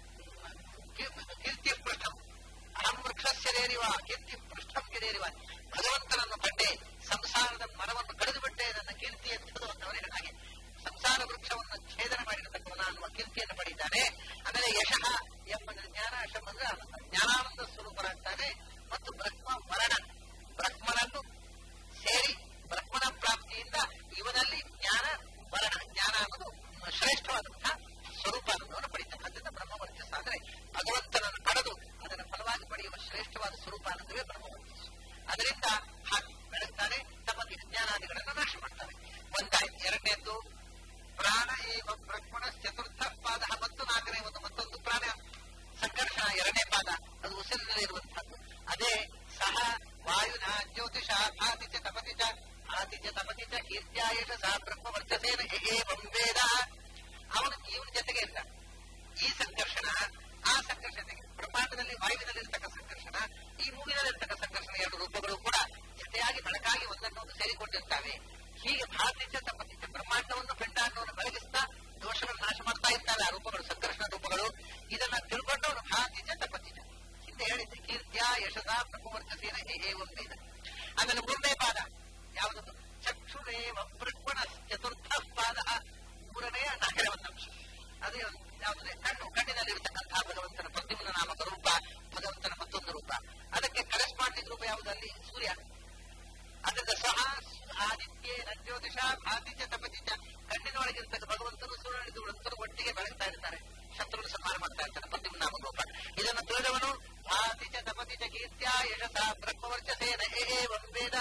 ಕೀರ್ತಿ ಪೃಷ್ಠಂ ಅಹಂ ವೃಕ್ಷಸ್ಯರೇರಿವ ಕೀರ್ತಿ ಪೃಷ್ಠಂ ಗಿರೇರಿವ ಭಗವಂತನನ್ನು ಕಂಡೆ ಸಂಸಾರದ ಮರವನ್ನು ಕಡಿದು ಬಿಟ್ಟೆ ನನ್ನ ಕೀರ್ತಿ ಎಂಥದ್ದು ಅಂತವನೇ ಹಾಗೆ ಸಂಸಾರ ವೃಕ್ಷವನ್ನು ಛೇದನ ಮಾಡಿರತಕ್ಕವನ ಅನ್ನುವ ಕೀರ್ತಿಯನ್ನು ಪಡೆದಿದ್ದಾನೆ ಪಡಿತಾನೆ ಆಮೇಲೆ ಯಶಃ ಎಂಬಂದ್ರೆ ಜ್ಞಾನ ಯಶಂ ಅಂದ್ರೆ ಆನಂದ ಜ್ಞಾನಾನಂದ ಸ್ವರೂಪರಾಗ್ತಾನೆ ಮತ್ತು ಬ್ರಹ್ಮ ಮರಣ ಬ್ರಹ್ಮನನ್ನು ಸೇರಿ ಬ್ರಹ್ಮನ ಪ್ರಾಪ್ತಿಯಿಂದ ಇವನಲ್ಲಿ ಜ್ಞಾನ ಮರಣ ಜ್ಞಾನ ಅನ್ನೋದು ಶ್ರೇಷ್ಠವಾದಂತಹ ಸ್ವರೂಪ ಅನ್ನೋದನ್ನು ಪಡಿತಕ್ಕಂಥದ್ದು ಬ್ರಹ್ಮವರ್ಚಸ್ಸ ಅಂದ್ರೆ ಭಗವಂತನನ್ನು ಪಡೆದು ಅದರ ಫಲವಾಗಿ ಪಡೆಯುವ ಶ್ರೇಷ್ಠವಾದ ಸ್ವರೂಪ ಅನ್ನೋದುವೇ ಬ್ರಹ್ಮವರ್ಚಸ್ಸು ಅದರಿಂದ ಹಾಗೆ ಬೆಳೆಸ್ತಾರೆ ತಮ್ಮ ವಿಜ್ಞಾನಾದಿಗಳನ್ನು ನಾಶ ಮಾಡ್ತಾರೆ ಒಂದಾಯ್ತು ಎರಡನೇದ್ದು ಪ್ರಾಣ ಏವ ಬ್ರಹ್ಮಣ ಚತುರ್ಥ ಪಾದ ಮತ್ತು ನಾಲ್ಕನೇ ಒಂದು ಮತ್ತೊಂದು ಪ್ರಾಣ ಸಂಕರ್ಷಣ ಎರಡನೇ ಪಾದ ಅದು ಉಸಿರಿನಲ್ಲಿ ಇರುವಂತಹದ್ದು ಅದೇ ಸಹ ವಾಯುನ ಜ್ಯೋತಿಷ ಭಾತಿ ಚ ತಪತಿ ಚ ಆತಿ ಚ ತಪತಿ ಚ ಕೀರ್ತ್ಯಾಯಶ ಸಹ ಬ್ರಹ್ಮ ವರ್ಚಸೇನ ಏವಂ ವೇದ ಅವನು ಇವನ ಜೊತೆಗೆ ಇಲ್ಲ ಈ ಸಂಕರ್ಷಣ ಆ ಸಂಕರ್ಷಣೆಗೆ ಬ್ರಹ್ಮಾಂಡದಲ್ಲಿ ವಾಯುವಿನಲ್ಲಿರ್ತಕ್ಕ ಸಂಕರ್ಷಣ ಈ ಮೂಗಿನಲ್ಲಿರ್ತಕ್ಕ ಸಂಕರ್ಷಣ ಎರಡು ರೂಪಗಳು ಕೂಡ ಜೊತೆಯಾಗಿ ಬೆಳಕಾಗಿ ಒಂದನ್ನೊಂದು ಸೇರಿಕೊಂಡಿರ್ತವೆ ಹೀಗೆ ಭಾರತೀಚ ತಪತಿಚ ಬ್ರಹ್ಮಾಂಡವನ್ನು ಪಿಂಡಾಂಡವನ್ನು ಬೆಳಗಿಸ್ತಾ ದೋಷಗಳನ್ನು ನಾಶ ಮಾಡ್ತಾ ಇರ್ತವೆ ಆ ರೂಪಗಳು ಸಂಕರ್ಷಣ ರೂಪಗಳು ಇದನ್ನ ತಿಳ್ಕೊಂಡವನು ಭಾರತೀಚ ತಪತಿಚ ಹಿಂದೆ ಹೇಳಿದ್ದೆ ಕೀರ್ತ್ಯ ಯಶದ ಬ್ರಹ್ಮವರ್ಚಸೇನ ಏವಂ ವೇದ ಆಮೇಲೆ ಮೂರನೇ ಪಾದ ಯಾವುದದು ಚಕ್ಷುರೇವ ಬ್ರಹ್ಮಣ ಚತುರ್ಥ ಪಾದ ಮೂರನೆಯ ನಾಲ್ಕನೇ ಒಂದು ಅಂಶ ಅದೇ ಯಾವುದೇ ಕಣ್ಣು ಕಣ್ಣಿನಲ್ಲಿರತಕ್ಕಂತಹ ಭಗವಂತನ ಪ್ರತಿಮನ ನಾಮಕ ರೂಪ ಭಗವಂತನ ಮತ್ತೊಂದು ರೂಪ ಅದಕ್ಕೆ ಕರೆಸ್ಪಾಂಡಿಂಗ್ ರೂಪ ಯಾವುದಲ್ಲಿ ಸೂರ್ಯ ಅದರಿಂದ ಸಹ ಆದಿತ್ಯ ಜ್ಯೋತಿಷ ಭಾತಿಚ ತಪತಿಚ ಕಣ್ಣಿನೊಳಗಿರ್ತಕ್ಕ ಭಗವಂತನು ಸೂರ್ಯನಿದ್ದು ಒಟ್ಟಿಗೆ ಬೆಳಗ್ತಾ ಇರ್ತಾರೆ ಶತ್ರುನ ಸಂಹಾರ ಮಾಡ್ತಾ ಇರ್ತಾರೆ ಪ್ರತಿಮ ನಾಮ ರೂಪ ಇದನ್ನು ತಿಳಿದವನು ಭಾತಿಚ ತಪತಿಚ ಕೀರ್ತ್ಯ ಯಶಸ ಬ್ರಹ್ಮವರ್ಚಸೇನ ಏವಂ ವೇದ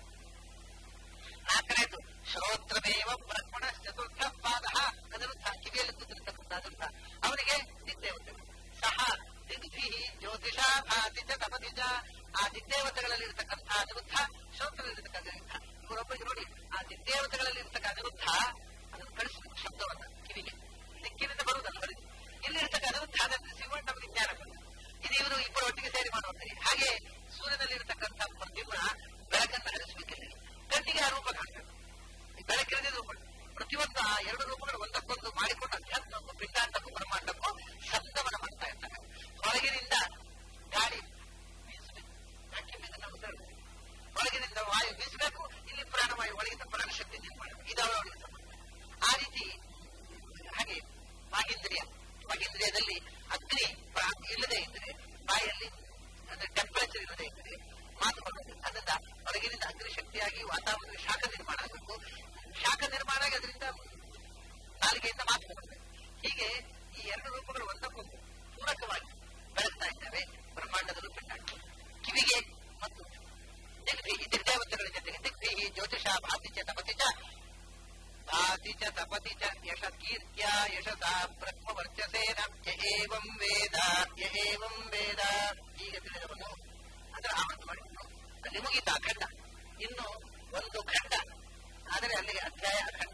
ನಾಲ್ಕನೇದು ಶ್ರೋತ್ರಮೇವ ಬ್ರಹ್ಮಣ ಚತುರ್ಥ ಪಾದ ಅದರುದ್ಧ ಕಿವಿಯಲ್ಲಿ ಕೂತಿರ್ತಕ್ಕಂಥ ಅದರುದ್ಧ ಅವನಿಗೆ ದಿಗ್ದೇವತೆಗಳು ಸಹ ದಿಗ್ಭಿ ಜ್ಯೋತಿಷ ಭಾತಿ ಚ ತಪತಿ ಚ ಆ ದಿಗ್ದೇವತೆಗಳಲ್ಲಿ ಇರತಕ್ಕಂಥ ಅನಿರುದ್ಧ ಶ್ರೋತ್ರದಲ್ಲಿರ್ತಕ್ಕಂಥ ಅನಿರುದ್ಧ ಇವರೊಬ್ಬರಿಗೆ ನೋಡಿ ಆ ದಿಗ್ದೇವತೆಗಳಲ್ಲಿ ಇರ್ತಕ್ಕ ಅನಿರುದ್ಧ ಅದನ್ನು ಕಳಿಸಬೇಕು ಶಬ್ದವನ್ನ ಕಿವಿಗೆ ದಿಕ್ಕಿನಿಂದ ಬರುವುದಲ್ಲ ಬರೀ ಇಲ್ಲಿ ಇರ್ತಕ್ಕ ಅನಿರುದ್ಧ ಅದನ್ನು ಸಿಗುವ ನಮಗೆ ಜ್ಞಾನ ಬರುತ್ತೆ ಇದು ಇವರು ಇಬ್ಬರು ಒಟ್ಟಿಗೆ ಸೇರಿ ಮಾಡುವಂತೆ ಹಾಗೆ ಸೂರ್ಯನಲ್ಲಿ ಇರತಕ್ಕಂಥ ಪ್ರತಿಮ ಬೆಳಕನ್ನು ಹರಿಸಬೇಕಿಲ್ಲ ಕಣ್ಣಿಗೆ ಆ ರೂಪ ಕಾಣಬೇಕು ಬೆಳಕಿನ ರೂಪ ಪ್ರತಿಯೊಂದು ಆ ಎರಡು ರೂಪಗಳು ಒಂದಕ್ಕೊಂದು ಮಾಡಿಕೊಂಡು ಅಧ್ಯಾತ್ಮಕ್ಕೂ ಪಿಂಡಾಂಡಕ್ಕೂ ಬ್ರಹ್ಮಾಂಡಕ್ಕೂ ಶಬ್ದವನ್ನ ಮಾಡ್ತಾ ಇರ್ತಾರೆ ಹೊರಗಿನಿಂದ ಗಾಳಿ ಬೀಸಬೇಕು ಯಾಕೆ ಇದನ್ನ ಉದಾಹರಣೆ ಹೊರಗಿನಿಂದ ವಾಯು ಬೀಸಬೇಕು ಇಲ್ಲಿ ಪ್ರಾಣವಾಯು ಒಳಗಿಂದ ಪ್ರಾಣಶಕ್ತಿ ನಿರ್ಮಾಣ ಇದು ಅವರವರಿಗೆ ಸಂಬಂಧ ಆ ರೀತಿ ಹಾಗೆ ವಾಗೇಂದ್ರಿಯ ವಾಗೇಂದ್ರಿಯದಲ್ಲಿ ಅಗ್ನಿ ಇಲ್ಲದೆ ಇದ್ರೆ ಬಾಯಲ್ಲಿ ಅಂದ್ರೆ ಟೆಂಪರೇಚರ್ ಇಲ್ಲದೆ ಇದ್ರೆ ಮಾತು ಬರೋದು ಅದರಿಂದ ಹೊರಗಿನಿಂದ ಅಗ್ನಿ ಶಕ್ತಿಯಾಗಿ ವಾತಾವರಣ ಶಾಖ ನಿರ್ಮಾಣ ಆಗಬೇಕು ಶಾಖ ನಿರ್ಮಾಣ ಆಗಿ ಅದರಿಂದ ನಾಲಿಗೆಯಿಂದ ಮಾತು ಬರಬೇಕು ಹೀಗೆ ಈ ಎರಡು ರೂಪಗಳು ಒಂದಕ್ಕೊಂದು ಪೂರಕವಾಗಿ ಬೆಳೆಸ್ತಾ ಇದ್ದಾವೆ ಬ್ರಹ್ಮಾಂಡದಲ್ಲೂ ಪಿಂಡಾಂಡ ಕಿವಿಗೆ ಮತ್ತು ದಿಗ್ಭೀಹಿ ದಿಗ್ದೇವತೆಗಳ ಜೊತೆಗೆ ದಿಗ್ಭೀಹಿ ಜ್ಯೋತಿಷ ಭಾತಿ ಚ ತಪತಿ ಚ ಭಾತಿ ಚ ತಪತಿ ಚ ಯಶ ಕೀರ್ತ್ಯ ಯಶಸ ಬ್ರಹ್ಮ ವರ್ಚಸೇನ ಯ ಏವಂ ವೇದ ಯ ಏವಂ ವೇದ ಈಗ ತಿಳಿದವನು ಅದರ ಆಮಂತ್ರ ಮಾಡಿದ್ದು ಅಲ್ಲಿ ಮುಗಿತ ಖಂಡ ಇನ್ನು ಒಂದು ಖಂಡ ಆದರೆ ಅಲ್ಲಿಗೆ ಅಧ್ಯಾಯ ಖಂಡ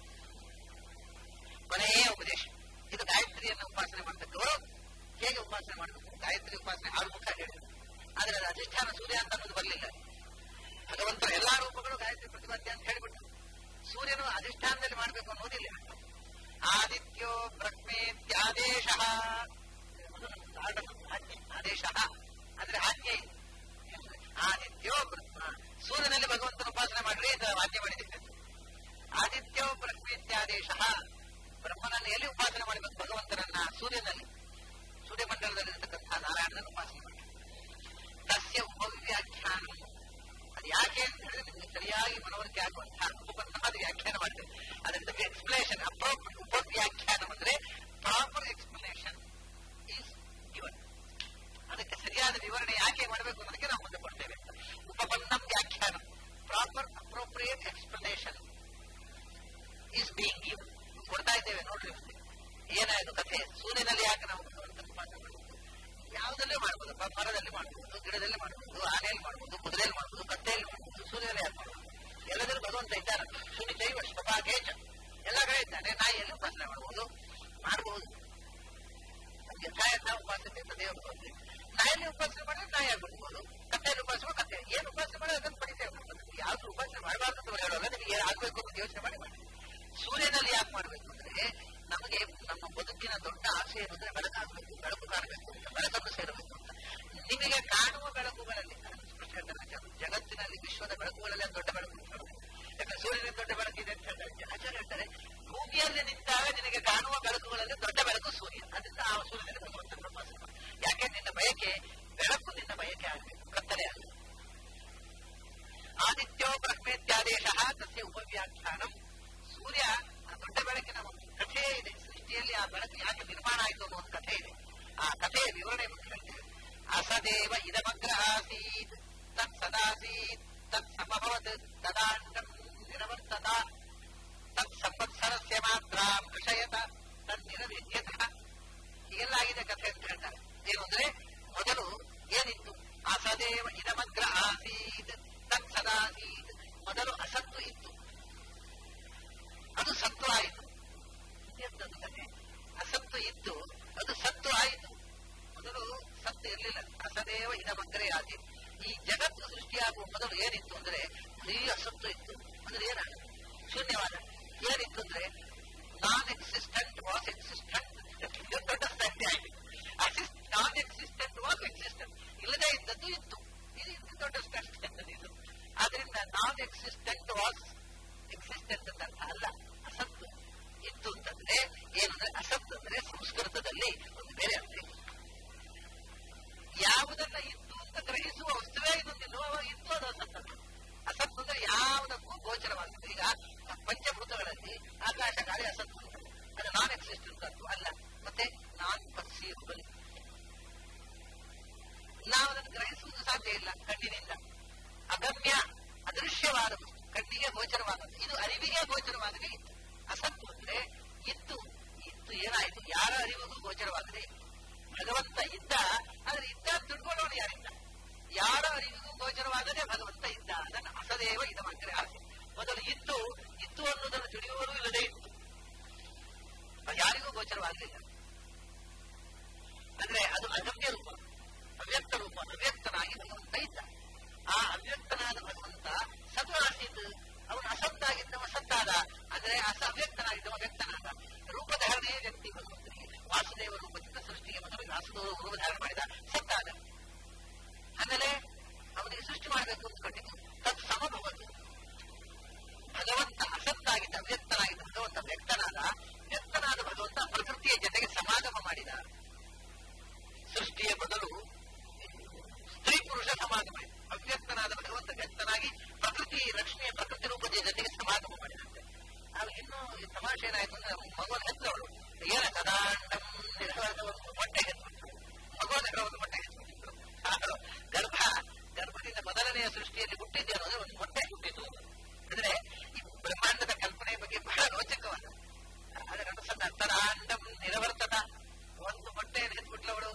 ಕೊನೆಯೇ ಉಪದೇಶ ಇದು ಗಾಯತ್ರಿಯನ್ನು ಉಪಾಸನೆ ಮಾಡತಕ್ಕವರು ಹೇಗೆ ಉಪಾಸನೆ ಮಾಡಬೇಕು ಗಾಯತ್ರಿ ಉಪಾಸನೆ ಆರು ಮುಖ ಹೇಳಿದರು ಆದರೆ ಅದು ಅಧಿಷ್ಠಾನ ಸೂರ್ಯ ಅಂತ ಅನ್ನೋದು ಬರಲಿಲ್ಲ ಭಗವಂತನ ಎಲ್ಲಾ ರೂಪಗಳು ಗಾಯತ್ರಿ ಪ್ರತಿಪಾದ್ಯ ಅಂತ ಹೇಳಿಬಿಟ್ಟು ಸೂರ್ಯನು ಅಧಿಷ್ಠಾನದಲ್ಲಿ ಮಾಡಬೇಕು ಅನ್ನೋದಿಲ್ಲ ಆದಿತ್ಯೋ ಬ್ರಹ್ಮೇತ್ಯಾದೇಶ ಆದೇಶ ಅಂದ್ರೆ ಆಜ್ಞೆ ಆದಿತ್ಯೋ ಬ್ರಹ್ಮ ಸೂರ್ಯನಲ್ಲಿ ಭಗವಂತನ ಉಪಾಸನೆ ಮಾಡ್ರಿ ಅಂತ ವಾದ್ಯ ಮಾಡಿದ್ದೇವೆ ಆದಿತ್ಯೋ ಬ್ರಹ್ಮೇತ್ಯಾದೇಶ ಬ್ರಹ್ಮನನ್ನು ಎಲ್ಲಿ ಉಪಾಸನೆ ಮಾಡಬೇಕು ಭಗವಂತನನ್ನ ಸೂರ್ಯನಲ್ಲಿ ಸೂರ್ಯಮಂಡಲದಲ್ಲಿ ಇರತಕ್ಕಂಥ ನಾರಾಯಣನ ಉಪಾಸನೆ ಮಾಡಿ ತಸ್ಯ ಉಪವ್ಯಾಖ್ಯಾನ ಅದು ಯಾಕೆ ಅಂತ ಹೇಳಿದ್ರೆ ನಿಮಗೆ ಸರಿಯಾಗಿ ಮನವರಿಕೆ ಆಗುವಂತಹ ಉಪಬಂಧವಾದ ವ್ಯಾಖ್ಯಾನ ಮಾಡಿದೆ ಅದರಿಂದ ಎಕ್ಸ್ಪ್ಲೇಷನ್ ಅಪ್ರೋಪ್ರಿಯೇಟ್ ಉಪವ್ಯಾಖ್ಯಾನ ಅಂದ್ರೆ ಪ್ರಾಪರ್ ಎಕ್ಸ್ಪ್ಲನೇಷನ್ ಈಸ್ ಗಿವನ್ ಅದಕ್ಕೆ ಸರಿಯಾದ ವಿವರಣೆ ಯಾಕೆ ಮಾಡಬೇಕು ಅನ್ನೋದಕ್ಕೆ ನಾವು ಮುಂದೆ ಕೊಡ್ತೇವೆ ಉಪಬಂಧಂ ವ್ಯಾಖ್ಯಾನ proper appropriate explanation is being given ಕೊಡ್ತಾ ಇದ್ದೇವೆ ನೋಡ್ರಿ ಏನಾಯ್ತು ಕಥೆ ಸೂರ್ಯನಲ್ಲಿ ಯಾಕೆ ನಾವು ಭಗವಂತನ ಉಪಾಸನೆ ಮಾಡಬೇಕು ಯಾವುದಲ್ಲೇ ಮಾಡ್ಬೋದು ಮರದಲ್ಲಿ ಮಾಡ್ಬೋದು ಗಿಡದಲ್ಲಿ ಮಾಡ್ಬೋದು ಆನೆಯಲ್ಲಿ ಮಾಡ್ಬೋದು ಕುದುರೆಯಲ್ಲಿ ಮಾಡ್ಬೋದು ಕತ್ತೆಯಲ್ಲಿ ಮಾಡ್ಬೋದು ಸೂರ್ಯದಲ್ಲಿ ಯಾಕೆ ಮಾಡ್ಬೋದು ಎಲ್ಲದಲ್ಲೂ ಭಗವಂತ ಇದ್ದಾರ ಸುನಿತೈವ ಶ್ವಭಾಗೇಚ ಎಲ್ಲ ಕಡೆ ಇದ್ದಾನೆ ನಾಯಿಯಲ್ಲಿ ಉಪಾಸನೆ ಮಾಡ್ಬೋದು ಮಾಡಬಹುದು ಯಥಾಯಥ ಉಪಾಸನೆ ಅಂತ ದೇವರು ಬಂದ್ರೆ ನಾಯಲ್ಲಿ ಉಪಾಸನೆ ಮಾಡಿದ್ರೆ ನಾಯಿ ಆಗ್ಬಿಡ್ಬೋದು ಕತ್ತೆಯಲ್ಲಿ ಉಪಾಸನೆ ಕತ್ತೆ ಏನು ಉಪಾಸನೆ ಮಾಡಿ ಅದನ್ನು ಪಡಿತೇವೆ ಯಾವ್ದು ಉಪಾಸನೆ ಮಾಡಬಾರ್ದು ಅಂತ ಹೇಳೋಲ್ಲ ನಿಮಗೆ ಏನು ಆಗ್ಬೇಕು ಅಂತ ಯೋಚನೆ ಮಾಡಿ ಮಾಡಿ ಸೂರ್ಯನಲ್ಲಿ ಯಾಕೆ ಮಾಡಬೇಕು ಅಂದ್ರೆ ನಮಗೆ ನಮ್ಮ ಬದುಕಿನ ದೊಡ್ಡ ಆಸೆ ಏನಂದ್ರೆ ಬೆಳಕಾಗಬೇಕು ಬೆಳಕು ಕಾಣಬೇಕು ಅಂತ ಬೆಳಕನ್ನು ಸೇರಬೇಕು ಅಂತ ನಿಮಗೆ ಕಾಣುವ ಬೆಳಕುಗಳಲ್ಲಿ ಜಗತ್ತಿನಲ್ಲಿ ವಿಶ್ವದ ಬೆಳಕುಗಳಲ್ಲಿ ದೊಡ್ಡ ಬೆಳಕು ಯಾಕಂದ್ರೆ ಸೂರ್ಯನ ದೊಡ್ಡ ಬೆಳಕಿದೆ ಅಂತ ಹೇಳ್ತಾರೆ ಆಚಾರ್ಯ ಹೇಳ್ತಾರೆ ಭೂಮಿ ಸೃಷ್ಟಿಯಲ್ಲಿ ನಿಂತಾಗ ನಿನಗೆ ಕಾಣುವ ಬೆಳಕುಗಳಲ್ಲಿ ದೊಡ್ಡ ಬೆಳಕು ಸೂರ್ಯ ಅದರಿಂದ ಆ ಸೂರ್ಯನಲ್ಲಿ ಭಗವಂತನ ಉಪಾಸನೆ ಮಾಡು. ಯಾಕೆ ನಿನ್ನ ಬಯಕೆ ಬೆಳಕು ನಿನ್ನ ಬಯಕೆ ಆಗಬೇಕು ಕತ್ತಲೆ ಆಗಬೇಕು ಆದಿತ್ಯೋ ಬ್ರಹ್ಮೇತ್ಯಾದೇಶ ತಸ್ಯ ಉಪವ್ಯಾಖ್ಯಾನಂ ಸೂರ್ಯ ಆ ದೊಡ್ಡ ಬೆಳಕಿನ ಒಂದು ಕಥೆ ಇದೆ ಸೃಷ್ಟಿಯಲ್ಲಿ ಆ ಬೆಳಕು ಯಾಕೆ ನಿರ್ಮಾಣ ಆಯಿತು ಅನ್ನೋ ಒಂದು ಕಥೆ ಇದೆ ಆ ಕಥೆಯ ವಿವರಣೆ ಬಗ್ಗೆ ಹೇಳ್ತೇವೆ ಅಸದೇವ ಇದಮಗ್ರ ಆಸೀತ್ ತತ್ ಸದಾಸೀತ್ ತತ್ ಸಮಭವತ್ ತದಾಂಡಂ ನಿರವರ್ತತ ತತ್ ಸಂವತ್ಸರಸ್ಯ ಮಾತ್ರ ಕಷಯತ ತದ್ ನಿರವಿದ್ಯತಃ ಹೀಗೆಲ್ಲ ಆಗಿದೆ ಕಥೆ ಅಂತ ಹೇಳ್ತಾರೆ ಏನು ಅಂದ್ರೆ ಮೊದಲು ಏನಿತ್ತು ಅಸದೇವ ಇದಮಗ್ರ ಆಸೀತ್ ತತ್ ಸದಾಸೀತ್ ಮೊದಲು ಅಸತ್ತು ಇತ್ತು ಅದು ಸತ್ತು ಆಯಿತು ಎಂತದ್ದು ಕಥೆ ಅಸತ್ತು ಇತ್ತು ಅದು ಸತ್ತು ಆಯಿತು ಮೊದಲು ಸತ್ತು ಇರಲಿಲ್ಲ ಅಸದೇವ ಇದಮಗ್ರೆ ಆದಿ ಈ ಜಗತ್ತು ಸೃಷ್ಟಿಯಾಗುವ ಮೊದಲು ಏನಿತ್ತು ಅಂದ್ರೆ ಬರೀ ಅಸತ್ತು ಇತ್ತು ಅಂದ್ರೆ ಏನಾಗ ಶೂನ್ಯವಾದ ಏನಿತ್ತು ಅಂದ್ರೆ ನಾನ್ ಎಕ್ಸಿಸ್ಟೆಂಟ್ ವಾಸ್ ಎಕ್ಸಿಸ್ಟೆಂಟ್ ದೊಡ್ಡ ಸಂಖ್ಯೆ ಆಗಿದೆ ನಾನ್ ಎಕ್ಸಿಸ್ಟೆಂಟ್ ವಾಸ್ ಎಕ್ಸಿಸ್ಟೆಂಟ್ ಇಲ್ಲದೆ ಇದ್ದದ್ದು ಇತ್ತು ಇದು ಇಂಥ ದೊಡ್ಡ ಸ್ಟೆಂಟ್ ಇದು ಆದ್ರಿಂದ ನಾನ್ ಎಕ್ಸಿಸ್ಟೆಂಟ್ ವಾಸ್ ಎಕ್ಸಿಸ್ಟೆಂಟ್ ಅಂತ ಅರ್ಥ ಅಲ್ಲ ಅಸತ್ತು ಇತ್ತು ಅಂತಂದ್ರೆ ಏನಂದ್ರೆ ಅಸತ್ ಅಂದ್ರೆ ಸಂಸ್ಕೃತದಲ್ಲಿ ಒಂದು ಬೇರೆ ಅರ್ಥ ಇದೆ ಯಾವುದನ್ನ ಇತ್ತು ಅಂತ ಗ್ರಹಿಸುವ ವಸ್ತುವೇ ಇದೊಂದಿಲ್ಲ ಅವಾಗ ಇತ್ತು ಅದು ಅಸತ್ತಲ್ಲ ಅಸತ್ತು ಅಂದ್ರೆ ಯಾವುದಕ್ಕೂ ಗೋಚರವಾಗುತ್ತೆ ಈಗ ಪಂಚಭೂತಗಳಲ್ಲಿ ಆಕಾಶ ಗಾಳಿ ಅಸತ್ತು ಅಂತ ಅದು ನಾನ್ ಎಕ್ಸಿಸ್ಟೆಂಟ್ ಅಂತೂ ಅಲ್ಲ ಮತ್ತೆ ನಾನ್ ಪರ್ಸೀವಬಲ್ ನಾವು ಅದನ್ನು ಗ್ರಹಿಸುವುದು ಸಾಧ್ಯ ಇಲ್ಲ ಕಣ್ಣಿನಿಂದ ಅಗಮ್ಯ ಅದೃಶ್ಯವಾದ ವಸ್ತು ಕಣ್ಣಿಗೆ ಗೋಚರವಾದದ್ದು ಇದು ಅರಿವಿಗೆ ಗೋಚರವಾಗದೇ ಇತ್ತು ಅಸತ್ತು ಅಂದ್ರೆ ಇತ್ತು ಇತ್ತು ಏನಾಯಿತು ಯಾರ ಅರಿವಿಗೂ ಗೋಚರವಾಗದೇ ಇತ್ತು ಭಗವಂತ ಇದ್ದ ಆದ್ರೆ ಇದ್ದ ಅಂತ ತಿಳ್ಕೊಳ್ಳೋಣ ಯಾರಿಲ್ಲ ಯಾರ ಅರಿವಿಗೂ ಗೋಚರವಾಗದೆ ಭಗವಂತ ಇದ್ದ ಅದನ್ನು ಅಸದೇವ ಇದಮಗ್ರೆ ಆಸೆ ಮೊದಲು ಇತ್ತು ಇತ್ತು ಅನ್ನೋದನ್ನು ತಿಳಿಯುವವರು ಇಲ್ಲದೆ ಇತ್ತು ಅದು ಯಾರಿಗೂ ಗೋಚರವಾಗಲಿಲ್ಲ ಅಂದ್ರೆ ಅದು ಅಗಮ್ಯ ರೂಪ ಅವ್ಯಕ್ತ ರೂಪ ಅವ್ಯಕ್ತನಾಗಿ ಭಗವಂತ ಇದ್ದ ಆ ಅವ್ಯಕ್ತನಾದ ಭಗವಂತ ಸತ್ ಆಸೀತ್ ಅವನು ಅಸತ್ತಾಗಿದ್ದವ ಸತ್ತಾದ ಅಂದ್ರೆ ಅಸ ಅವ್ಯಕ್ತನಾಗಿದ್ದವ ವ್ಯಕ್ತನಾದ ರೂಪಧಾರಣೆ ವ್ಯಕ್ತಿ ಭಗವಂತನಿಗೆ ವಾಸುದೇವ ರೂಪದಿಂದ ಸೃಷ್ಟಿಗೆ ಮೊದಲು ವಾಸುದೇವ ರೂಪಧಾರಣೆ ಮಾಡಿದ ಸತ್ತಾದ ಆಮೇಲೆ ಅವನಿಗೆ ಸೃಷ್ಟಿ ಮಾಡಬೇಕು ಅಂತ ಕಂಡಿತು ತತ್ ಸಮಭವತ್ತು ಭಗವಂತ ಅಸತ್ತಾಗಿದ್ದ ಅವ್ಯಕ್ತನಾಗಿದ್ದ ಭಗವಂತ ವ್ಯಕ್ತನಾದ ವ್ಯಕ್ತನಾದ ಭಗವಂತ ಪ್ರಕೃತಿಯ ಜೊತೆಗೆ ಸಮಾಗಮ ಮಾಡಿದ ಸೃಷ್ಟಿಯ ಬದಲು ಸ್ತ್ರೀ ಪುರುಷ ಸಮಾಗಮ ಅವ್ಯಕ್ತನಾದ ಭಗವಂತ ವ್ಯಕ್ತನಾಗಿ ಪ್ರಕೃತಿ ಲಕ್ಷ್ಮಿಯ ಪ್ರಕೃತಿ ರೂಪದ ಜೊತೆಗೆ ಸಮಾಗಮ ಮಾಡಿದಂತೆ ಆಗ ಇನ್ನೂ ಈ ತಮಾಷೆ ಏನಾಯ್ತು ಅಂದ್ರೆ ಮಗುವನ್ನ ಹೆತ್ತವಳು ಏನ ಸದಾಂಡಂ ನಿರ್ವಾದ ಒಂದು ಮೊಟ್ಟೆ ಹೆತ್ಬಿಟ್ರು ಮಗುವನ್ನ ಒಂದು ಮೊಟ್ಟೆ ಹೆತ್ಬಿಟ್ಟಿದ್ರು ಗರ್ಭ ಗರ್ಭದಿಂದ ಮೊದಲನೆಯ ಸೃಷ್ಟಿಯಲ್ಲಿ ಹುಟ್ಟಿದ್ದೆ ಅನ್ನೋದು ಒಂದು ಮೊಟ್ಟೆ ಹುಟ್ಟಿತು ಅಂದ್ರೆ ಈ ಬ್ರಹ್ಮಾಂಡದ ಕಲ್ಪನೆಯ ಬಗ್ಗೆ ಬಹಳ ರೋಚಕವಾದ ಅದರ ಅನುಸಂಧಾನ ತದಾಂಡಂ ನಿರವರ್ತದ ಒಂದು ಮೊಟ್ಟೆಯನ್ನು ಹೆತ್ಬಿಟ್ಲವಳು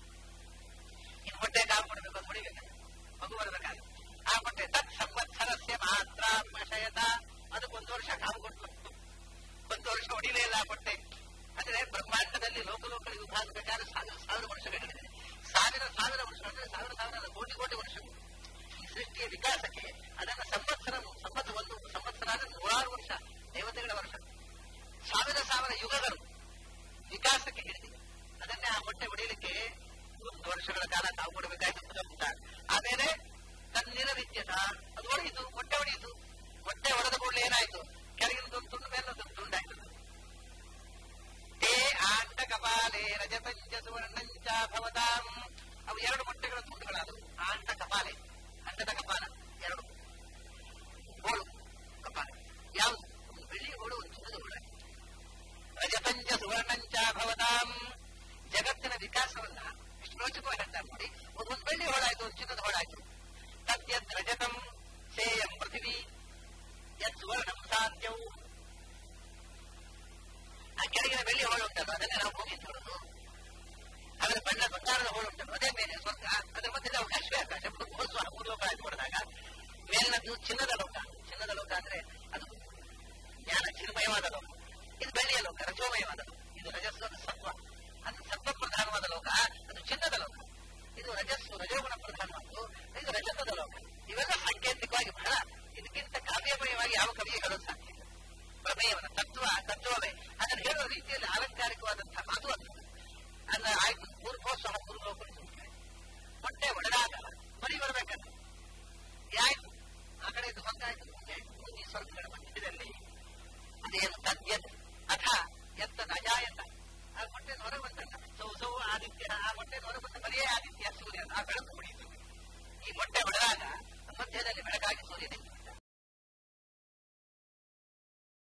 ಇನ್ನು ಮೊಟ್ಟೆ ಕಾವು ಕೊಡಬೇಕು ಅದು ಹೊಡಿಬೇಕು ಮಗು ಬರಬೇಕಾದ್ರೆ ಆ ಮೊಟ್ಟೆ ತತ್ ಸಂವತ್ಸರಸ್ಯ ಮಾತ್ರ ಮಶಯತ ಅದಕ್ಕೊಂದು ವರ್ಷ ಕಾವು ಕೊಟ್ಟು ಒಂದು ವರ್ಷ ಹೊಡಿಲೇ ಇಲ್ಲ ಆ ಮೊಟ್ಟೆ ಅಂದ್ರೆ ಬ್ರಹ್ಮಾಂಡದಲ್ಲಿ ಲೋಕಲೋಕಗಳ ಯುದ್ಧ ಆಗಬೇಕಾದ್ರೆ ಸಾವಿರ ಸಾವಿರ ವರ್ಷಗಳಿದೆ ಸಾವಿರ ಸಾವಿರ ವರ್ಷ ಅಂದ್ರೆ ಸಾವಿರ ಸಾವಿರ ಅಲ್ಲ, ಕೋಟಿ ಕೋಟಿ ವರ್ಷಗಳು ಈ ಸೃಷ್ಟಿಯ ವಿಕಾಸಕ್ಕೆ ಅದನ್ನ ಸಂವತ್ಸರ ಸಂವತ್ ಒಂದು ಸಂವತ್ಸರ ಅಂದ್ರೆ ನೂರಾರು ವರ್ಷ ದೇವತೆಗಳ ವರ್ಷ ಸಾವಿರ ಸಾವಿರ ಯುಗಗಳು ವಿಕಾಸಕ್ಕೆ ಹಿಡಿದಿದೆ ಅದನ್ನೇ ಆ ಮೊಟ್ಟೆ ಹೊಡೆಯಲಿಕ್ಕೆ ಒಂದು ವರ್ಷಗಳ ಕಾಲ ತಾವು ಕೊಡಬೇಕಾಯ್ತು ಭಗವಂತ ಆಮೇಲೆ ತನ್ನಿರ ವಿದ್ಯತ ಅದು ಹೊಡೆಯಿತು ಮೊಟ್ಟೆ ಹೊಡೆಯಿತು ಮೊಟ್ಟೆ ಹೊಡೆದ ಕೂಡಲೇ ಏನಾಯ್ತು ಕೆಳಗಿನದೊಂದು ತುಂಡು ಮೇಲೊಂದು ತುಂಡಾಯ್ತು ತೇ ಆಂಡ ಕಪಾಲೆ ರಜತಂಚ ಸುವರ್ಣಂಚ ಭವತಾಂ ಅವು ಎರಡು ಮೊಟ್ಟೆಗಳ ತುಂಡುಗಳಾದವು ಆಂಡ ಕಪಾಲೆ ಅಂಡದ ಕಪಾಲ ಎರಡು ಗೋಳು ಕಪಾಲ ಯಾವುದು ಒಂದು ಬೆಳ್ಳಿ ಗೋಳು ಒಂದು ಚಿನ್ನದ ಗೋಳು ರಜತಂಚ ಸುವರ್ಣಂಚ ಭವತಾಂ ಜಗತ್ತಿನ ವಿಕಾಸವನ್ನ ಎಷ್ಟು ರೋಚಕವಾಗಿ ಹೇಳ್ತಾರೆ ನೋಡಿ ಒಂದೊಂದು ಬೆಳ್ಳಿ ಹೊಳಾಯ್ತು ಒಂದು ಚಿನ್ನದ ಹೊಳಾಯ್ತು ತದ್ಯದ್ ರಜತಂ ಸೇಯಂ ಪೃಥಿವಿ ಯತ್ ಸುವರ್ಣಂ ಸಾಧ್ಯವು ಆ ಕೆಳಗಿನ ಬೆಳ್ಳಿ ಹೋಳು ಉಂಟಲ್ಲ ಅದನ್ನೇ ನಾವು ಭೂಮಿ ಅಂತ ಹೇಳೋದು ಅದರ ಬಣ್ಣ ಬಂಗಾರದ ಹೋಳು ಉಂಟಲ್ಲ ಅದೇ ಮೇಲೆ ಸ್ವರ್ಗ ಅದರ ಮಧ್ಯೆ ಅವಕಾಶವೇ ಆಕಾಶ ಭೂಸ್ವ ಭೂಲೋಕ ಆಗಿ ನೋಡಿದಾಗ ಮೇಲಿನದ್ದು ಚಿನ್ನದ ಲೋಕ ಚಿನ್ನದ ಲೋಕ ಅಂದ್ರೆ ಅದು ಜ್ಞಾನ ಚಿನ್ಮಯವಾದ ಲೋಕ ಇದು ಬೆಳ್ಳಿಯ ಲೋಕ ರಜೋಮಯವಾದ ಲೋಕ ಇದು ರಜಸ್ಸು ಅದು ಸತ್ವ ಅದು ಸತ್ವ ಪ್ರಧಾನವಾದ ಲೋಕ ಅದು ಚಿನ್ನದ ಲೋಕ ಇದು ರಜಸ್ಸು ರಜೋಗುಣ ಪ್ರಧಾನವಾದ್ದು ಇದು ರಜತದ ಲೋಕ ಇವೆಲ್ಲ ಸಾಂಕೇತಿಕವಾಗಿ ಬಹಳ ಇದಕ್ಕಿಂತ ಕಾವ್ಯಮಯವಾಗಿ ಯಾವ ಕವಿಗೆ ಹೇಳೋದು ಸಾಧ್ಯ ಇಲ್ಲ. ಪ್ರಮೇಯವನ್ನ ತತ್ವ ತತ್ವವೇ ಅದನ್ನು ಹೇಳುವ ರೀತಿಯಲ್ಲಿ ಅಲಂಕಾರಿಕವಾದಂತಹ ಮಾತು ಅದು ಅಲ್ಲ ಆಯ್ತು ಪೂರ್ವೋತ್ಸವ ಪೂರ್ವಲೋಕ ಮೊಟ್ಟೆ ಒಡೆದಾಗ ಮರಿ ಬರಬೇಕಲ್ಲ ಯಾಯ್ತು ಆ ಕಡೆ ಇದು ಹೊಂದಾಯ್ತು ಮುಂದೆ ಆಯ್ತು ಈ ಸ್ವರ್ಗಗಳ ಮಧ್ಯದಲ್ಲಿ ಅದೇನು ತದ್ಯದ್ ಅದ ಆದಿತ್ಯ ಆ ಮೊಟ್ಟೆ ಹೊರಬಂದ ಬರಿಯೇ ಆದಿತ್ಯ ಸೂರ್ಯ ಆ ಬೆಳಕು ಹೊಡೆಯುತ್ತದೆ ಈ ಮೊಟ್ಟೆ ಹೊಡೆದಾಗ ಮಧ್ಯದಲ್ಲಿ ಬೆಳಕಾಗಿ ಸೂರ್ಯ ನಿಂತು